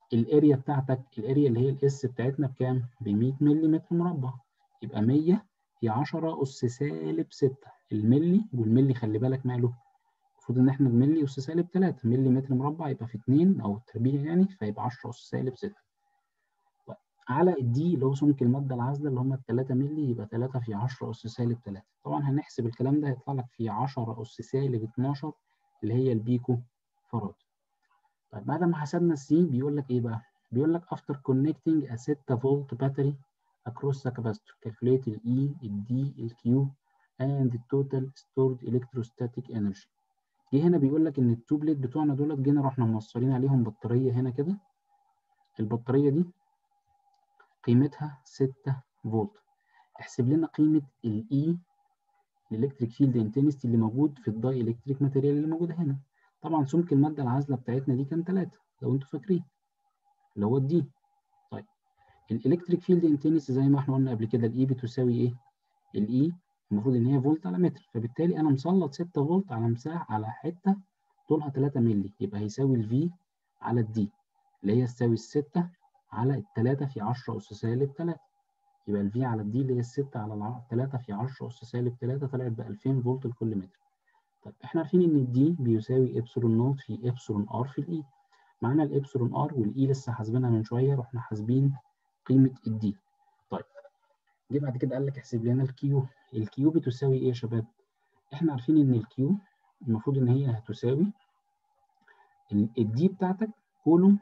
الاريا بتاعتك الاريا اللي هي الاس بتاعتنا بكام؟ ب 100 ملم مربع يبقى 100 في 10 اس سالب 6 الملي والملي خلي بالك ماله المفروض ان احنا الملي اس سالب 3 ملي متر مربع يبقى في 2 او تربيع يعني فيبقى 10 اس سالب 6 طيب على الدي اللي هو سمك الماده العازله اللي هم ال 3 ملي يبقى 3 في 10 اس سالب 3 طبعا هنحسب الكلام ده هيطلع لك في 10 اس سالب 12 اللي هي البيكو فراد طيب بعد ما حسبنا السي بيقول لك ايه بقى بيقول لك after connecting a 6 فولت battery across the capacitor calculate ال E ال D ال Q and the total stored electrostatic energy جه هنا بيقول لك ان التو بليت بتوعنا دولت جينا رحنا موصلين عليهم بطاريه هنا كده البطاريه دي قيمتها 6 فولت احسب لنا قيمه الاي الالكتريك فيلد انتنستي اللي موجود في الداي الكتريك ماتيريال اللي موجوده هنا طبعا سمك الماده العازله بتاعتنا دي كان 3 لو انتوا فاكرين اللي هو الدي طيب الالكتريك فيلد انتنستي زي ما احنا قلنا قبل كده الاي بتساوي ايه الاي المفروض ان هي فولت على متر فبالتالي انا مسلط 6 فولت على مساحه على حته طولها 3 مللي يبقى هيساوي الفي على الدي اللي هي تساوي الستة على التلاتة في 10 أس سالب 3 يبقى الفي على الدي اللي هي الستة على 3 في 10 أس سالب 3 طلعت ب 2000 فولت لكل متر طيب احنا عارفين ان الدي بيساوي ابسلون نوت في ابسلون ار في الاي معانا الابسلون ار والاي لسه حاسبينها من شويه رحنا حاسبين قيمه الدي طيب جه بعد كده قال لك احسب لنا الكيو الكيو بتساوي ايه يا شباب احنا عارفين ان الكيو المفروض ان هي هتساوي الدي بتاعتك كولوم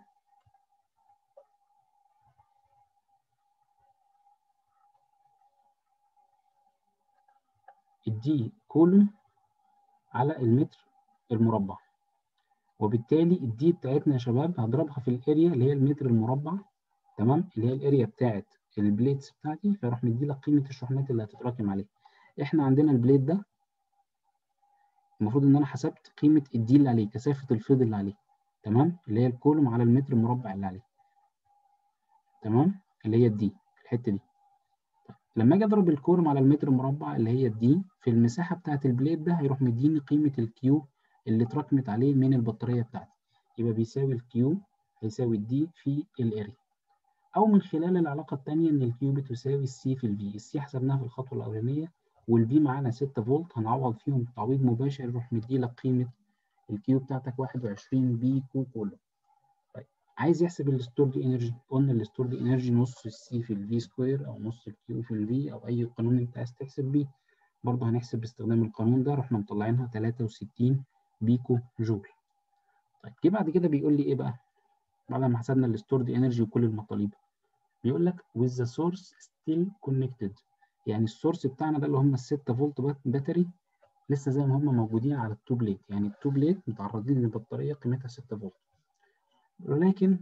الدي كولوم على المتر المربع وبالتالي الدي بتاعتنا يا شباب هضربها في الاريا اللي هي المتر المربع تمام اللي هي الاريا بتاعت البليتس بتاعتي فيروح مدي لك قيمه الشحنات اللي هتتراكم عليها احنا عندنا البليت ده المفروض ان انا حسبت قيمه الدي اللي عليه كثافه الفيض اللي عليه تمام اللي هي الكولوم على المتر المربع اللي عليه تمام اللي هي الدي الحته دي لما اجي اضرب الكولوم على المتر المربع اللي هي الدي في المساحه بتاعه البليت ده هيروح مديني قيمه الكيو اللي اتراكمت عليه من البطاريه بتاعتي يبقى بيساوي الكيو هيساوي الدي في الاريا او من خلال العلاقه الثانيه ان الكيو بتساوي السي في الفي السي حسبناها في الخطوه الاولانيه والفي معانا 6 فولت هنعوض فيهم تعويض مباشر يروح مدي لك قيمه الكيو بتاعتك 21 بي كو كله طيب عايز يحسب الستورد انرجي قلنا الستورد انرجي نص السي في الفي سكوير او نص الكيو في الفي او اي قانون انت عايز تحسب بيه برضه هنحسب باستخدام القانون ده رحنا مطلعينها 63 بيكو جول طيب جه بعد كده بيقول لي ايه بقى بعد ما حسبنا الستورد انرجي وكل المطالب بيقول لك with the source still connected يعني السورس بتاعنا ده اللي هم ال 6 فولت باتري لسه زي ما هم موجودين على التو بليت يعني التو بليت متعرضين لبطاريه قيمتها 6 فولت ولكن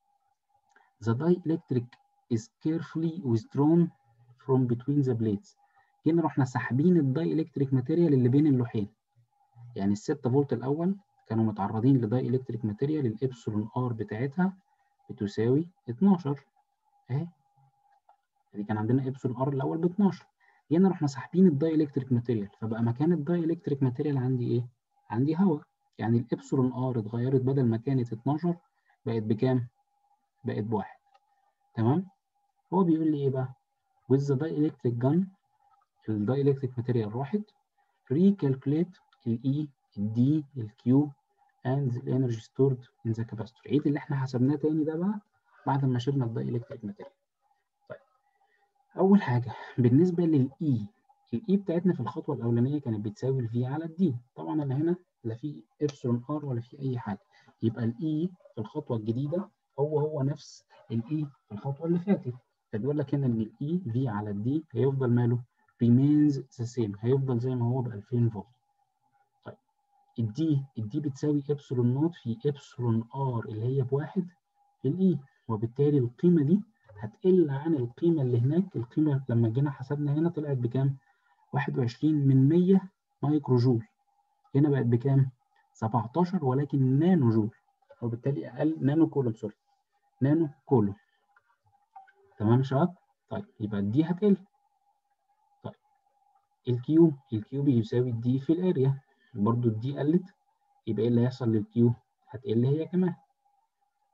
the dielectric is carefully withdrawn from between the plates جينا رحنا ساحبين الداي الكتريك ماتيريال اللي بين اللوحين يعني ال 6 فولت الاول كانوا متعرضين لداي الكتريك ماتيريال الابسلون ار بتاعتها بتساوي 12 اهي دي كان عندنا ابسلون ار الاول ب 12 جينا رحنا ساحبين الداي الكتريك ماتيريال فبقى مكان الداي الكتريك ماتيريال عندي ايه عندي هواء يعني الابسلون ار اتغيرت بدل ما كانت 12 بقت بكام بقت بواحد تمام هو بيقول لي ايه بقى with the dielectric gun الداي الكتريك ماتيريال راحت recalculate ال E ال D ال Q and the energy stored in the capacitor عيد اللي احنا حسبناه تاني ده بقى بعد ما شلنا الداي الكتريك ماتيريال طيب اول حاجه بالنسبه للاي الاي بتاعتنا في الخطوه الاولانيه كانت بتساوي الفي على الدي طبعا انا هنا لا في ابسلون ار ولا في اي حاجه يبقى الاي في الخطوه الجديده هو هو نفس الاي في الخطوه اللي فاتت فبيقول لك هنا ان الاي في على الدي هيفضل ماله remains the same هيفضل زي ما هو ب 2000 فولت طيب الدي الدي بتساوي ابسلون نوت في ابسلون ار اللي هي بواحد في الاي وبالتالي القيمه دي هتقل عن القيمه اللي هناك القيمه لما جينا حسبنا هنا طلعت بكام 21 من 100 مايكرو جول هنا بقت بكام 17 ولكن نانو جول وبالتالي اقل نانو كولوم سوري نانو كولوم تمام يا شباب طيب يبقى الدي هتقل طيب الكيو الكيو بيساوي الدي في الاريا برضو الدي قلت يبقى ايه اللي هيحصل للكيو هتقل هي كمان طيب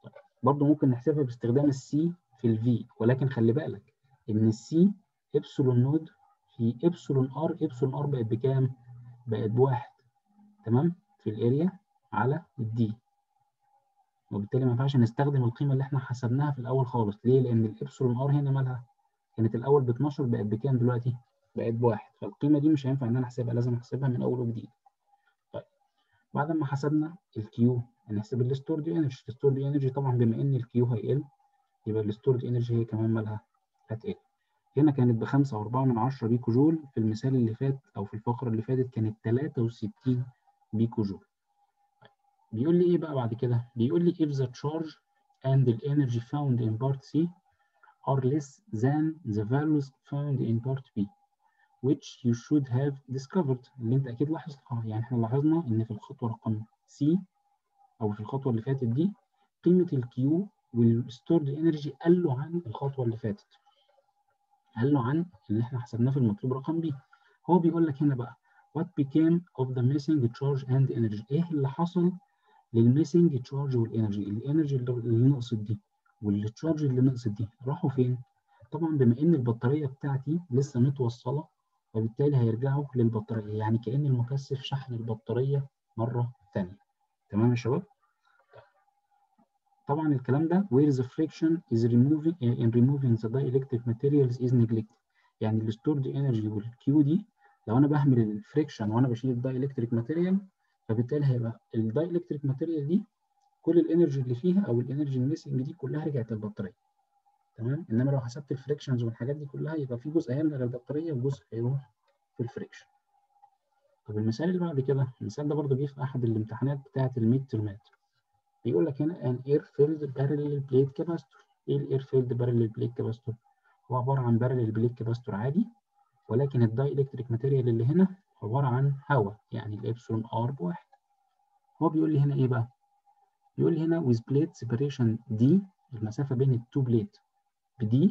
برضه ممكن نحسبها باستخدام السي في الفي ولكن خلي بالك ان السي ابسلون نود في ابسلون ار ابسلون ار بقت بكام؟ بقت بواحد تمام؟ في الاريا على الدي وبالتالي ما ينفعش نستخدم القيمه اللي احنا حسبناها في الاول خالص ليه؟ لان الابسلون ار هنا مالها؟ كانت الاول ب 12 بقت بكام دلوقتي؟ بقت بواحد فالقيمه دي مش هينفع ان انا احسبها لازم احسبها من اول وجديد. طيب بعد ما حسبنا الكيو هنحسب الستورد انرجي الستورد انرجي طبعا بما ان الكيو هيقل يبقى الستورد انرجي هي كمان مالها هتقل هنا كانت بخمسة وأربعة من عشرة بيكو جول في المثال اللي فات أو في الفقرة اللي فاتت كانت تلاتة وستين بيكو جول بيقول لي إيه بقى بعد كده؟ بيقول لي if the charge and the energy found in part C are less than the values found in part B which you should have discovered اللي أنت أكيد لاحظتها يعني إحنا لاحظنا إن في الخطوة رقم C أو في الخطوة اللي فاتت دي قيمة الكيو والستورد انرجي قلوا عن الخطوة اللي فاتت قلوا عن اللي احنا حسبناه في المطلوب رقم بي هو بيقول لك هنا بقى what became of the missing charge and energy ايه اللي حصل للميسنج تشارج والانرجي الانرجي اللي نقصت دي والتشارج اللي نقصت دي راحوا فين طبعا بما ان البطاريه بتاعتي لسه متوصله فبالتالي هيرجعوا للبطاريه يعني كان المكثف شحن البطاريه مره ثانيه تمام يا شباب طبعا الكلام ده where the friction is removing in removing the dielectric materials is neglected يعني الستورد انرجي والكيو دي لو انا بهمل الفريكشن وانا بشيل الدايلكتريك ماتيريال فبالتالي هيبقى الدايلكتريك ماتيريال دي كل الانرجي اللي فيها او الانرجي الميسنج دي كلها رجعت للبطاريه تمام انما لو حسبت الفريكشنز والحاجات دي كلها يبقى في جزء هيرجع للبطاريه وجزء هيروح في الفريكشن طب المثال اللي بعد كده المثال ده برضه جه في احد الامتحانات بتاعه الميد ترمات بيقول لك هنا an air filled parallel plate capacitor ايه الاير فيلد parallel plate capacitor هو عباره عن parallel plate capacitor عادي ولكن الداي الكتريك ماتيريال اللي هنا عباره عن هواء يعني الابسلون ار بواحد هو بيقول لي هنا ايه بقى بيقول لي هنا with plate separation d المسافه بين التو بليت بدي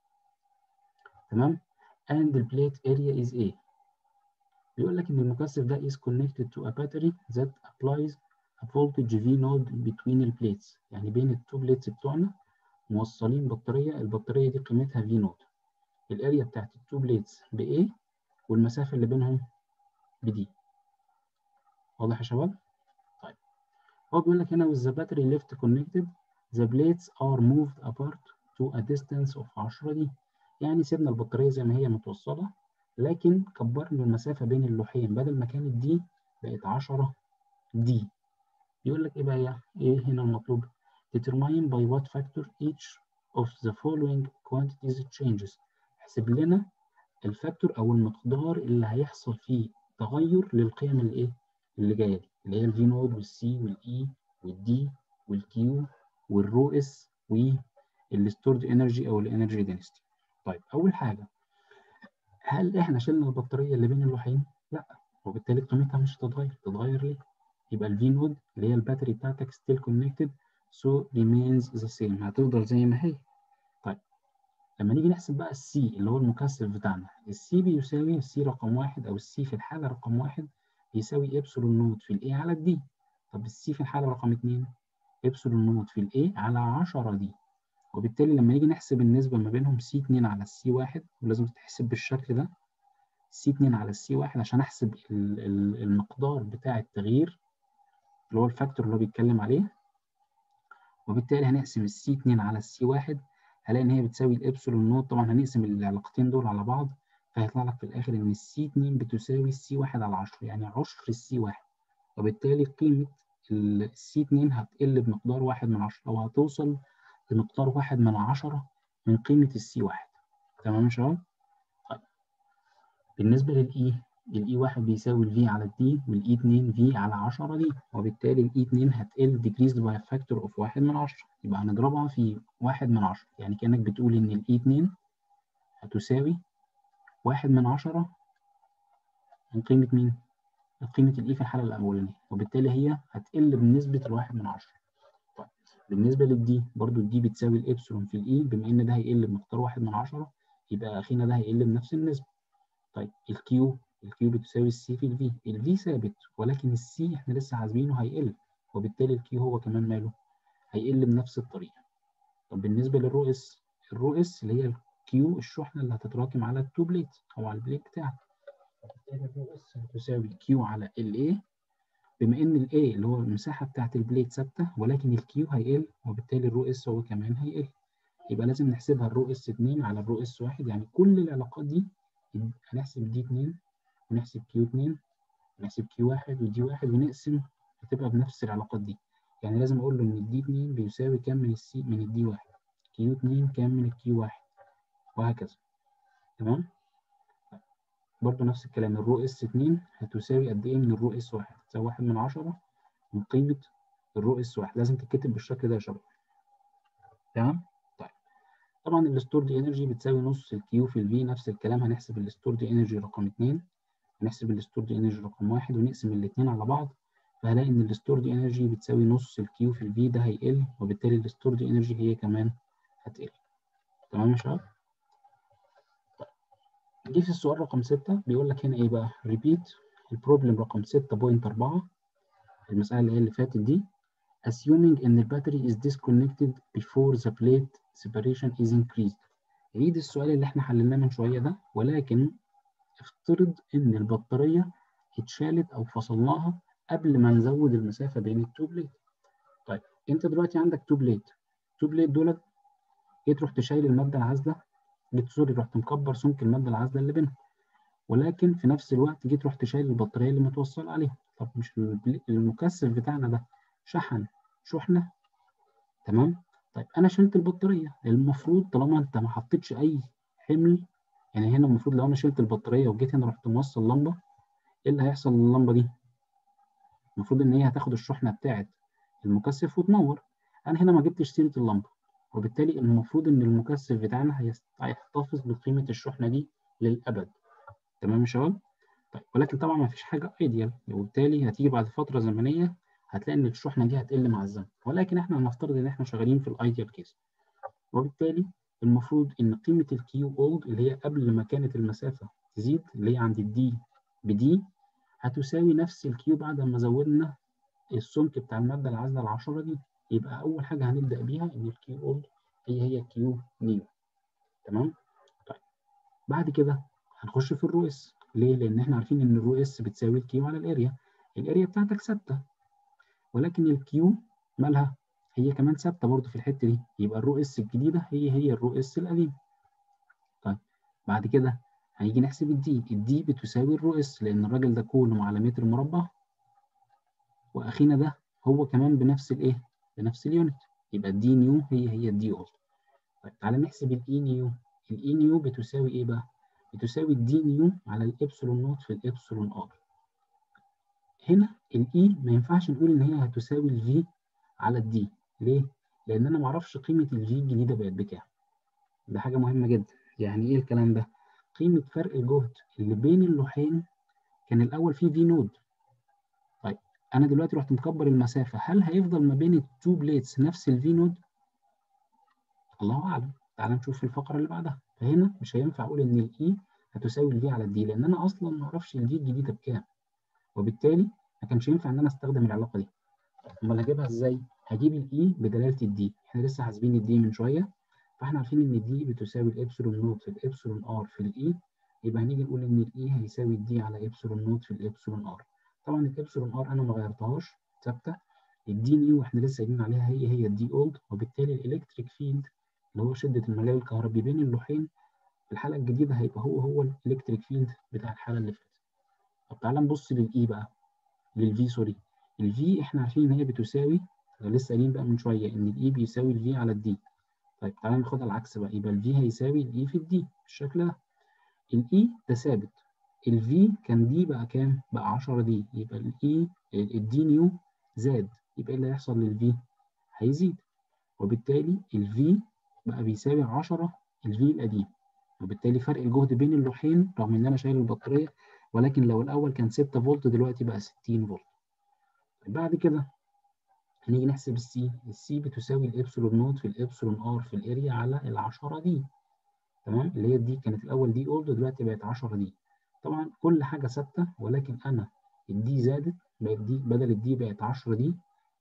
تمام and the plate area is a بيقول لك ان المكثف ده is connected to a battery that applies a voltage V node between the plates يعني بين التو بليتس بتوعنا موصلين بطارية البطارية دي قيمتها V node الاريا بتاعت التو بليتس ب A والمسافة اللي بينهم ب D واضح يا شباب؟ طيب هو بيقول لك هنا with the battery left connected the plates are moved apart to a distance of 10 دي يعني سيبنا البطارية زي ما هي متوصلة لكن كبرنا المسافة بين اللوحين بدل ما كانت دي بقت 10 دي يقول لك ايه بقى يا ايه هنا المطلوب determine by what factor each of the following quantities changes احسب لنا الفاكتور او المقدار اللي هيحصل فيه تغير للقيم اللي ايه اللي جايه دي اللي هي الفي نود والسي والاي والدي والكيو والرو اس والستورد انرجي او الانرجي دينستي طيب اول حاجه هل احنا شلنا البطاريه اللي بين اللوحين لا وبالتالي قيمتها مش هتتغير تتغير ليه يبقى الفي نود اللي هي الباتري بتاعتك still connected so remains the same هتفضل زي ما هي طيب لما نيجي نحسب بقى السي اللي هو المكثف بتاعنا السي بيساوي السي رقم واحد او السي في الحالة رقم واحد بيساوي ابسلون نود في الاي على الدي طب السي في الحالة رقم اتنين ابسلون نود في الاي على 10 دي وبالتالي لما نيجي نحسب النسبة ما بينهم سي 2 على السي 1 ولازم تتحسب بالشكل ده سي 2 على السي 1 عشان احسب المقدار بتاع التغيير اللي هو الفاكتور اللي هو بيتكلم عليه وبالتالي هنقسم السي 2 على السي 1 هلاقي ان هي بتساوي الابسلون نود طبعا هنقسم العلاقتين دول على بعض فهيطلع لك في الاخر ان السي 2 بتساوي السي 1 على 10 يعني عشر السي 1 وبالتالي قيمة السي 2 هتقل بمقدار 1 من 10 او هتوصل لمقدار 1 من 10 من قيمة السي 1 تمام يا شباب؟ طيب بالنسبة للإي الاي 1 بيساوي الفي على الدي والاي 2 في على 10 دي وبالتالي الاي 2 هتقل decreased by a factor of 1 من 10 يبقى هنضربها في 1 من 10 يعني كانك بتقول ان الاي 2 هتساوي 1 من 10 من قيمة مين؟ قيمة الاي في الحالة الأولانية وبالتالي هي هتقل بنسبة الواحد من 10 طيب بالنسبة للدي برضو الدي بتساوي الإبسلون في الإي بما إن ده هيقل بمقدار 1 من 10 يبقى أخينا ده هيقل بنفس النسبة طيب الكيو الكيو بتساوي السي في الفي الفي ثابت ولكن السي احنا لسه حاسبينه هيقل وبالتالي الكيو هو كمان ماله هيقل بنفس الطريقه طب بالنسبه للرو اس الرو اس اللي هي الكيو الشحنه اللي هتتراكم على التو بليت او على البليت بتاعك فبالتالي الرو اس هتساوي كيو على ال اي بما ان ال A اللي هو المساحه بتاعت البليت ثابته ولكن الكيو هيقل وبالتالي الرو اس هو كمان هيقل يبقى لازم نحسبها الرو اس 2 على الرو اس 1 يعني كل العلاقات دي هنحسب دي 2 ونحسب كيو 2 ونحسب كيو 1 ودي 1 ونقسم هتبقى بنفس العلاقات دي يعني لازم اقول له ان الدي 2 بيساوي كام من السي من الدي 1 كيو 2 كام من الكيو 1 وهكذا تمام برضه نفس الكلام الرو اس 2 هتساوي قد ايه من الرو اس 1 تساوي 1 من 10 من قيمه الرو اس 1 لازم تتكتب بالشكل ده يا شباب تمام طيب طبعا الستورد انرجي بتساوي نص الكيو في الفي نفس الكلام هنحسب الستورد انرجي رقم 2 ونحسب الستورد انرجي رقم 1 ونقسم الاثنين على بعض فهلاقي ان الستورد انرجي بتساوي نص الكيو في الفي ده هيقل وبالتالي الستورد انرجي هي كمان هتقل تمام يا شباب جه في السؤال رقم 6 بيقول لك هنا ايه بقى ريبيت البروبلم رقم 6.4 المسألة اللي هي اللي فاتت دي assuming ان الباتري is disconnected before the plate separation is increased عيد السؤال اللي احنا حللناه من شوية ده ولكن افترض ان البطارية اتشالت او فصلناها قبل ما نزود المسافة بين التو بليت طيب انت دلوقتي عندك تو بليت تو بليت دولت جيت رحت شايل المادة العازلة جيت سوري رحت مكبر سمك المادة العازلة اللي بينهم ولكن في نفس الوقت جيت رحت شايل البطارية اللي متوصل عليها طب مش المكثف بتاعنا ده شحن شحنة تمام طيب أنا شلت البطارية المفروض طالما أنت ما حطيتش أي حمل يعني هنا المفروض لو أنا شلت البطارية وجيت هنا رحت موصل لمبة إيه اللي هيحصل للمبة دي؟ المفروض إن هي هتاخد الشحنة بتاعت المكثف وتنور أنا هنا ما جبتش سيرة اللمبة وبالتالي المفروض إن المكثف بتاعنا هيحتفظ بقيمة الشحنة دي للأبد تمام يا شباب؟ طيب ولكن طبعا ما فيش حاجة ايديال وبالتالي هتيجي بعد فترة زمنية هتلاقي إن الشحنة دي هتقل مع الزمن ولكن إحنا هنفترض إن إحنا شغالين في الايديال كيس وبالتالي المفروض إن قيمة الكيو اولد اللي هي قبل ما كانت المسافة تزيد اللي هي عند الدي بدي هتساوي نفس الكيو بعد ما زودنا السمك بتاع المادة العازلة العشرة دي يبقى أول حاجة هنبدأ بيها إن الكيو اولد هي هي كيو نيو تمام؟ طيب بعد كده هنخش في الرو اس ليه؟ لأن احنا عارفين إن الرو اس بتساوي الكيو على الاريا الاريا بتاعتك ثابتة ولكن الكيو مالها؟ هي كمان ثابتة برضه في الحتة دي يبقى الرو اس الجديدة هي هي الرو اس القديم طيب بعد كده هنيجي نحسب الدي الدي بتساوي الرو اس لأن الراجل ده كولوم على متر مربع وأخينا ده هو كمان بنفس الإيه؟ بنفس اليونت يبقى الدي نيو هي هي الدي اولد طيب تعالى نحسب الاي نيو الاي نيو بتساوي ايه بقى؟ بتساوي الدي نيو على الابسلون نوت في الابسلون ار هنا الاي ما ينفعش نقول ان هي هتساوي الفي على الدي ليه؟ لان انا ما اعرفش قيمه الفي الجديده بقت بكام ده حاجه مهمه جدا يعني ايه الكلام ده؟ قيمه فرق الجهد اللي بين اللوحين كان الاول فيه في نود طيب انا دلوقتي رحت مكبر المسافه هل هيفضل ما بين التو بليتس نفس الفي نود؟ الله اعلم تعال نشوف في الفقره اللي بعدها فهنا مش هينفع اقول ان الاي هتساوي الفي على الدي لان انا اصلا ما اعرفش الفي الجديده بكام وبالتالي ما كانش ينفع ان انا استخدم العلاقه دي امال هجيبها ازاي هجيب الاي بدلاله الدي احنا لسه حاسبين الدي من شويه فاحنا عارفين ان الدي بتساوي الابسلون نوت في الابسلون ار في الاي يبقى هنيجي نقول ان الاي هيساوي الدي على ابسلون نوت في الابسلون ار طبعا الابسلون ار انا ما غيرتهاش ثابته الدي نيو احنا لسه قايلين عليها هي هي الدي اولد وبالتالي الالكتريك فيلد اللي هو شده المجال الكهربي بين اللوحين في الحالة الجديدة هيبقى هو هو الإلكتريك فيلد بتاع الحالة اللي فاتت. طب تعالى نبص للإي بقى للفي سوري. الفي إحنا عارفين إن هي بتساوي لسه قايلين بقى من شوية إن الإي بيساوي الفي على الدي. طيب تعالى ناخدها العكس بقى يبقى الفي هيساوي الإي في الدي بالشكل ده. الإي ده ثابت. الفي كان دي بقى كام؟ بقى 10 دي يبقى الإي الدي نيو زاد يبقى إيه اللي هيحصل للفي؟ هيزيد وبالتالي الفي بقى بيساوي 10 الفي القديم. وبالتالي فرق الجهد بين اللوحين رغم ان انا شايل البطاريه ولكن لو الاول كان 6 فولت دلوقتي بقى 60 فولت بعد كده هنيجي نحسب السي السي بتساوي الابسلون نوت في الابسلون ار في الاريا على ال10 دي تمام اللي هي دي كانت الاول دي اولد دلوقتي بقت 10 دي طبعا كل حاجه ثابته ولكن انا الدي زادت بقت دي بدل الدي بقت 10 دي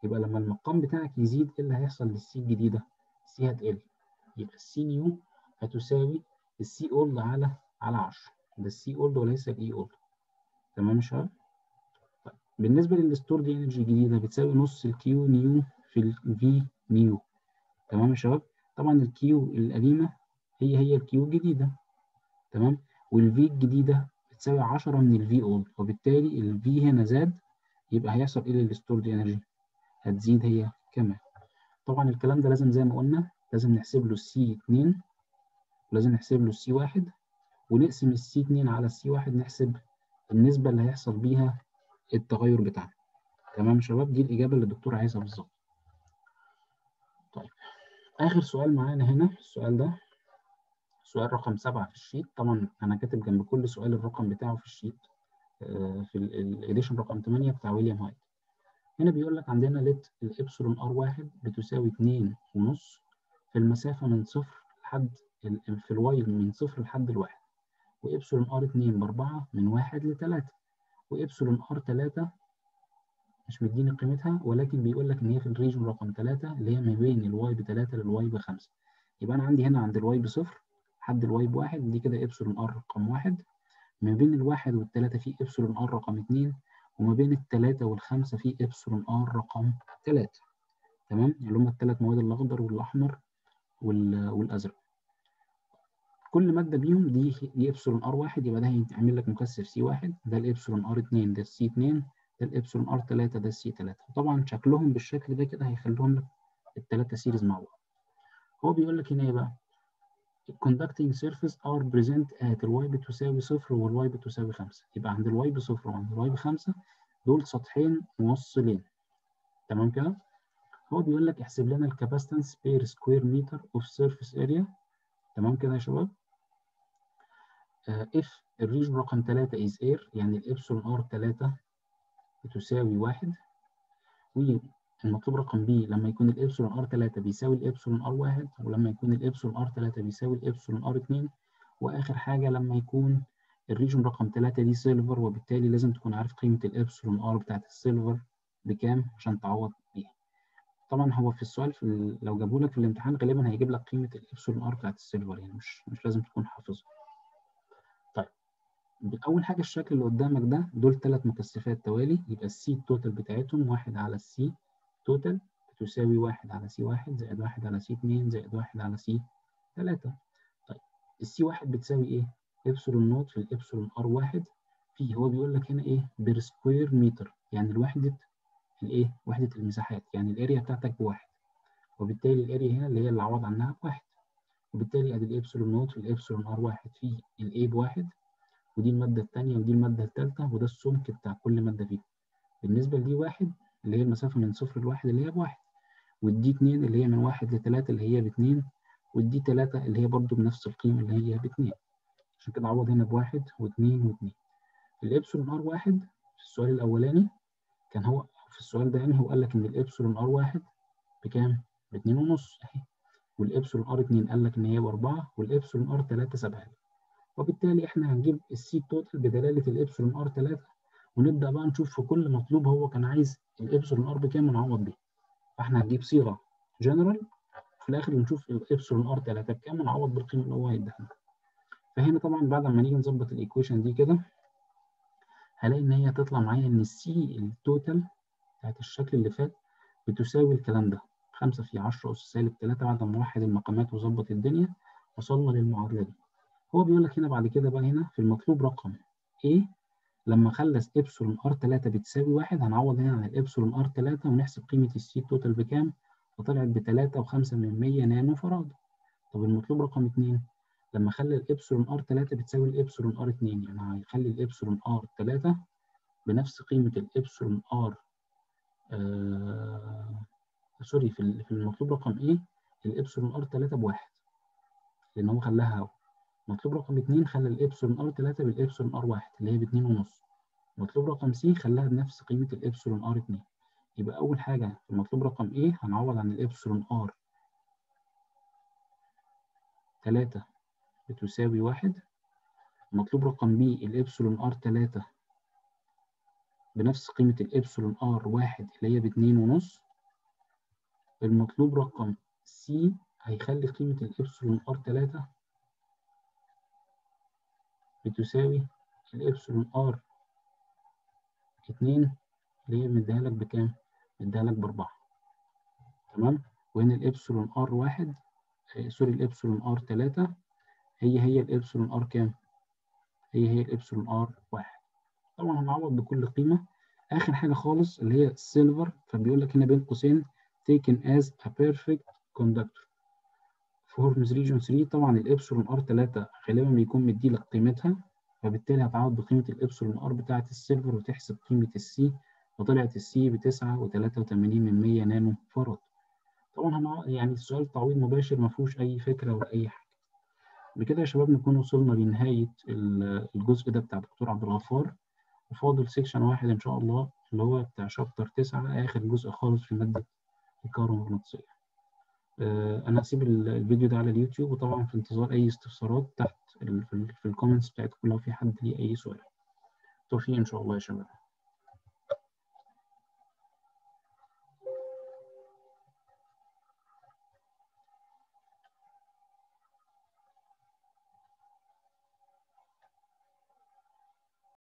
يبقى لما المقام بتاعك يزيد ايه اللي هيحصل للسي الجديده السي هتقل يبقى السي نيو هتساوي السي اولد على على 10 ده السي اولد وليس الاي اولد تمام يا شباب طيب بالنسبه للستورد انرجي الجديده بتساوي نص الكيو نيو في الفي نيو تمام يا شباب طبعا الكيو القديمه هي هي الكيو الجديده تمام والفي الجديده بتساوي 10 من الفي اولد وبالتالي الفي هنا زاد يبقى هيحصل ايه للستورد انرجي هتزيد هي كمان طبعا الكلام ده لازم زي ما قلنا لازم نحسب له السي 2 ولازم نحسب له السي 1 ونقسم السي 2 على السي 1 نحسب النسبة اللي هيحصل بيها التغير بتاعنا تمام يا شباب دي الإجابة اللي الدكتور عايزها بالظبط طيب آخر سؤال معانا هنا السؤال ده سؤال رقم سبعة في الشيت طبعا أنا كاتب جنب كل سؤال الرقم بتاعه في الشيت في الإديشن رقم 8 بتاع ويليام هايت هنا بيقول لك عندنا لت الإبسلون ار واحد بتساوي اتنين ونص في المسافة من صفر لحد في الواي من صفر لحد الواحد وإبسلون ار اتنين بأربعة من واحد لتلاتة وإبسلون ار تلاتة مش مديني قيمتها ولكن بيقول لك إن هي في الريجن رقم تلاتة اللي هي ما بين الواي بتلاتة للواي بخمسة يبقى أنا عندي هنا عند الواي بصفر لحد الواي بواحد دي كده إبسلون ار رقم واحد ما بين الواحد والتلاتة في إبسلون ار رقم اتنين وما بين التلاتة والخمسة في إبسلون ار رقم تلاتة تمام اللي هما التلات مواد الأخضر والأحمر والأزرق كل مادة بيهم دي دي إبسلون ار واحد يبقى ده هيعمل لك مكثف سي واحد ده الإبسلون ار اتنين ده السي اتنين ده الإبسلون ار تلاتة ده السي تلاتة طبعا شكلهم بالشكل ده كده هيخليهم لك التلاتة سيريز مع بعض هو بيقول لك هنا إيه بقى conducting surface are present at الواي بتساوي صفر والواي بتساوي خمسة يبقى عند الواي بصفر وعند الواي بخمسة دول سطحين موصلين تمام كده هو بيقول لك احسب لنا الكاباستنس بير سكوير متر اوف سيرفيس اريا تمام كده يا شباب اف الريجن رقم 3 از اير يعني الابسلون ار 3 بتساوي واحد والمطلوب رقم بي لما يكون الابسلون ار 3 بيساوي الابسلون ار 1 ولما يكون الابسلون ار 3 بيساوي الابسلون ار 2 واخر حاجه لما يكون الريجن رقم 3 دي سيلفر وبالتالي لازم تكون عارف قيمه الابسلون ار بتاعت السيلفر بكام عشان تعوض بيها طبعا هو في السؤال في ال... لو جابوا لك في الامتحان غالبا هيجيب لك قيمه الابسلون ار بتاعت السيلفر يعني مش مش لازم تكون حافظها طيب اول حاجه الشكل اللي قدامك ده دول ثلاث مكثفات توالي يبقى السي التوتال بتاعتهم واحد على السي توتال بتساوي واحد على سي واحد زائد واحد على سي اتنين زائد واحد على سي تلاتة طيب السي واحد بتساوي ايه؟ ابسلون نوت في الابسلون ار واحد في هو بيقول لك هنا ايه؟ بير سكوير متر يعني الوحدة الايه؟ وحدة المساحات يعني الاريا بتاعتك بواحد وبالتالي الاريا هنا اللي هي اللي عوض عنها بواحد وبالتالي ادي الابسلون نوت في الابسلون ار واحد في الاي بواحد ودي المادة التانية ودي المادة التالتة وده السمك بتاع كل مادة فيهم بالنسبة لدي واحد اللي هي المسافة من صفر لواحد اللي هي بواحد والدي اتنين اللي هي من واحد لتلاتة اللي هي باتنين والدي تلاتة اللي هي برضو بنفس القيمة اللي هي باتنين عشان كده عوض هنا بواحد واتنين واتنين الإبسلون ار واحد في السؤال الأولاني كان هو في السؤال ده يعني هو قال لك إن الإبسلون ار واحد بكام؟ باتنين ونص أهي والإبسلون ار اتنين قال لك إن هي بأربعة والإبسلون ار تلاتة سابها وبالتالي إحنا هنجيب السي توتال بدلالة الإبسلون ار تلاتة ونبدأ بقى نشوف في كل مطلوب هو كان عايز الإبسلون ار بكام ونعوض بيه فاحنا هنجيب صيغه جنرال في الاخر نشوف الابسلون ار 3 بكام ونعوض بالقيمه اللي هو هيديها لنا فهنا طبعا بعد ما نيجي نظبط الايكويشن دي كده هلاقي ان هي هتطلع معايا ان السي التوتال بتاعت الشكل اللي فات بتساوي الكلام ده 5 في 10 اس سالب 3 بعد ما وحد المقامات وظبط الدنيا وصلنا للمعادله دي هو بيقول لك هنا بعد كده بقى هنا في المطلوب رقم A لما خلص ابسلون ار 3 بتساوي واحد هنعوض هنا عن الابسلون ار 3 ونحسب قيمه السي توتال بكام وطلعت ب 3.5 من 100 نانو فراد طب المطلوب رقم 2 لما خلى الابسلون ار 3 بتساوي الابسلون ار 2 يعني هيخلي الابسلون ار 3 بنفس قيمه الابسلون ار آه سوري في في المطلوب رقم ايه الابسلون ار 3 بواحد لان هو خلاها مطلوب رقم 2 خلى الابسلون ار 3 بالابسلون ار 1 اللي هي ب 2 ونص مطلوب رقم سي خلاها بنفس قيمه الابسلون ار 2 يبقى اول حاجه في المطلوب رقم ايه هنعوض عن الابسلون ار 3 بتساوي 1 مطلوب رقم بي الابسلون ار 3 بنفس قيمه الابسلون ار 1 اللي هي ب 2 ونص المطلوب رقم سي هيخلي قيمة الإبسلون ار 3 بتساوي الإبسلون ار 2 اللي هي مديها لك بكام؟ مديها لك بأربعة تمام؟ وهنا الإبسلون ار 1 سوري الإبسلون ار 3 هي هي الإبسلون ار كام؟ هي هي الإبسلون ار 1 طبعا هنعوض بكل قيمة آخر حاجة خالص اللي هي السيلفر فبيقول لك هنا بين قوسين taken as a perfect conductor فورمز ريجون 3 طبعا الإبسلون ار 3 غالبا بيكون مدي لك قيمتها فبالتالي هتعوض بقيمة الإبسلون ار بتاعة السيلفر وتحسب قيمة السي وطلعت السي بتسعة وتلاتة وتمانين من مية نانو فراد طبعا هنع... يعني السؤال تعويض مباشر مفهوش أي فكرة ولا أي حاجة بكده يا شباب نكون وصلنا لنهاية الجزء ده بتاع دكتور عبد الغفار وفاضل سيكشن واحد إن شاء الله اللي هو بتاع شابتر تسعة آخر جزء خالص في مادة الكهرومغناطيسية أنا هسيب الفيديو ده على اليوتيوب وطبعا في انتظار أي استفسارات تحت في الكومنتس بتاعتكم لو في حد ليه أي سؤال توفيق إن شاء الله يا شباب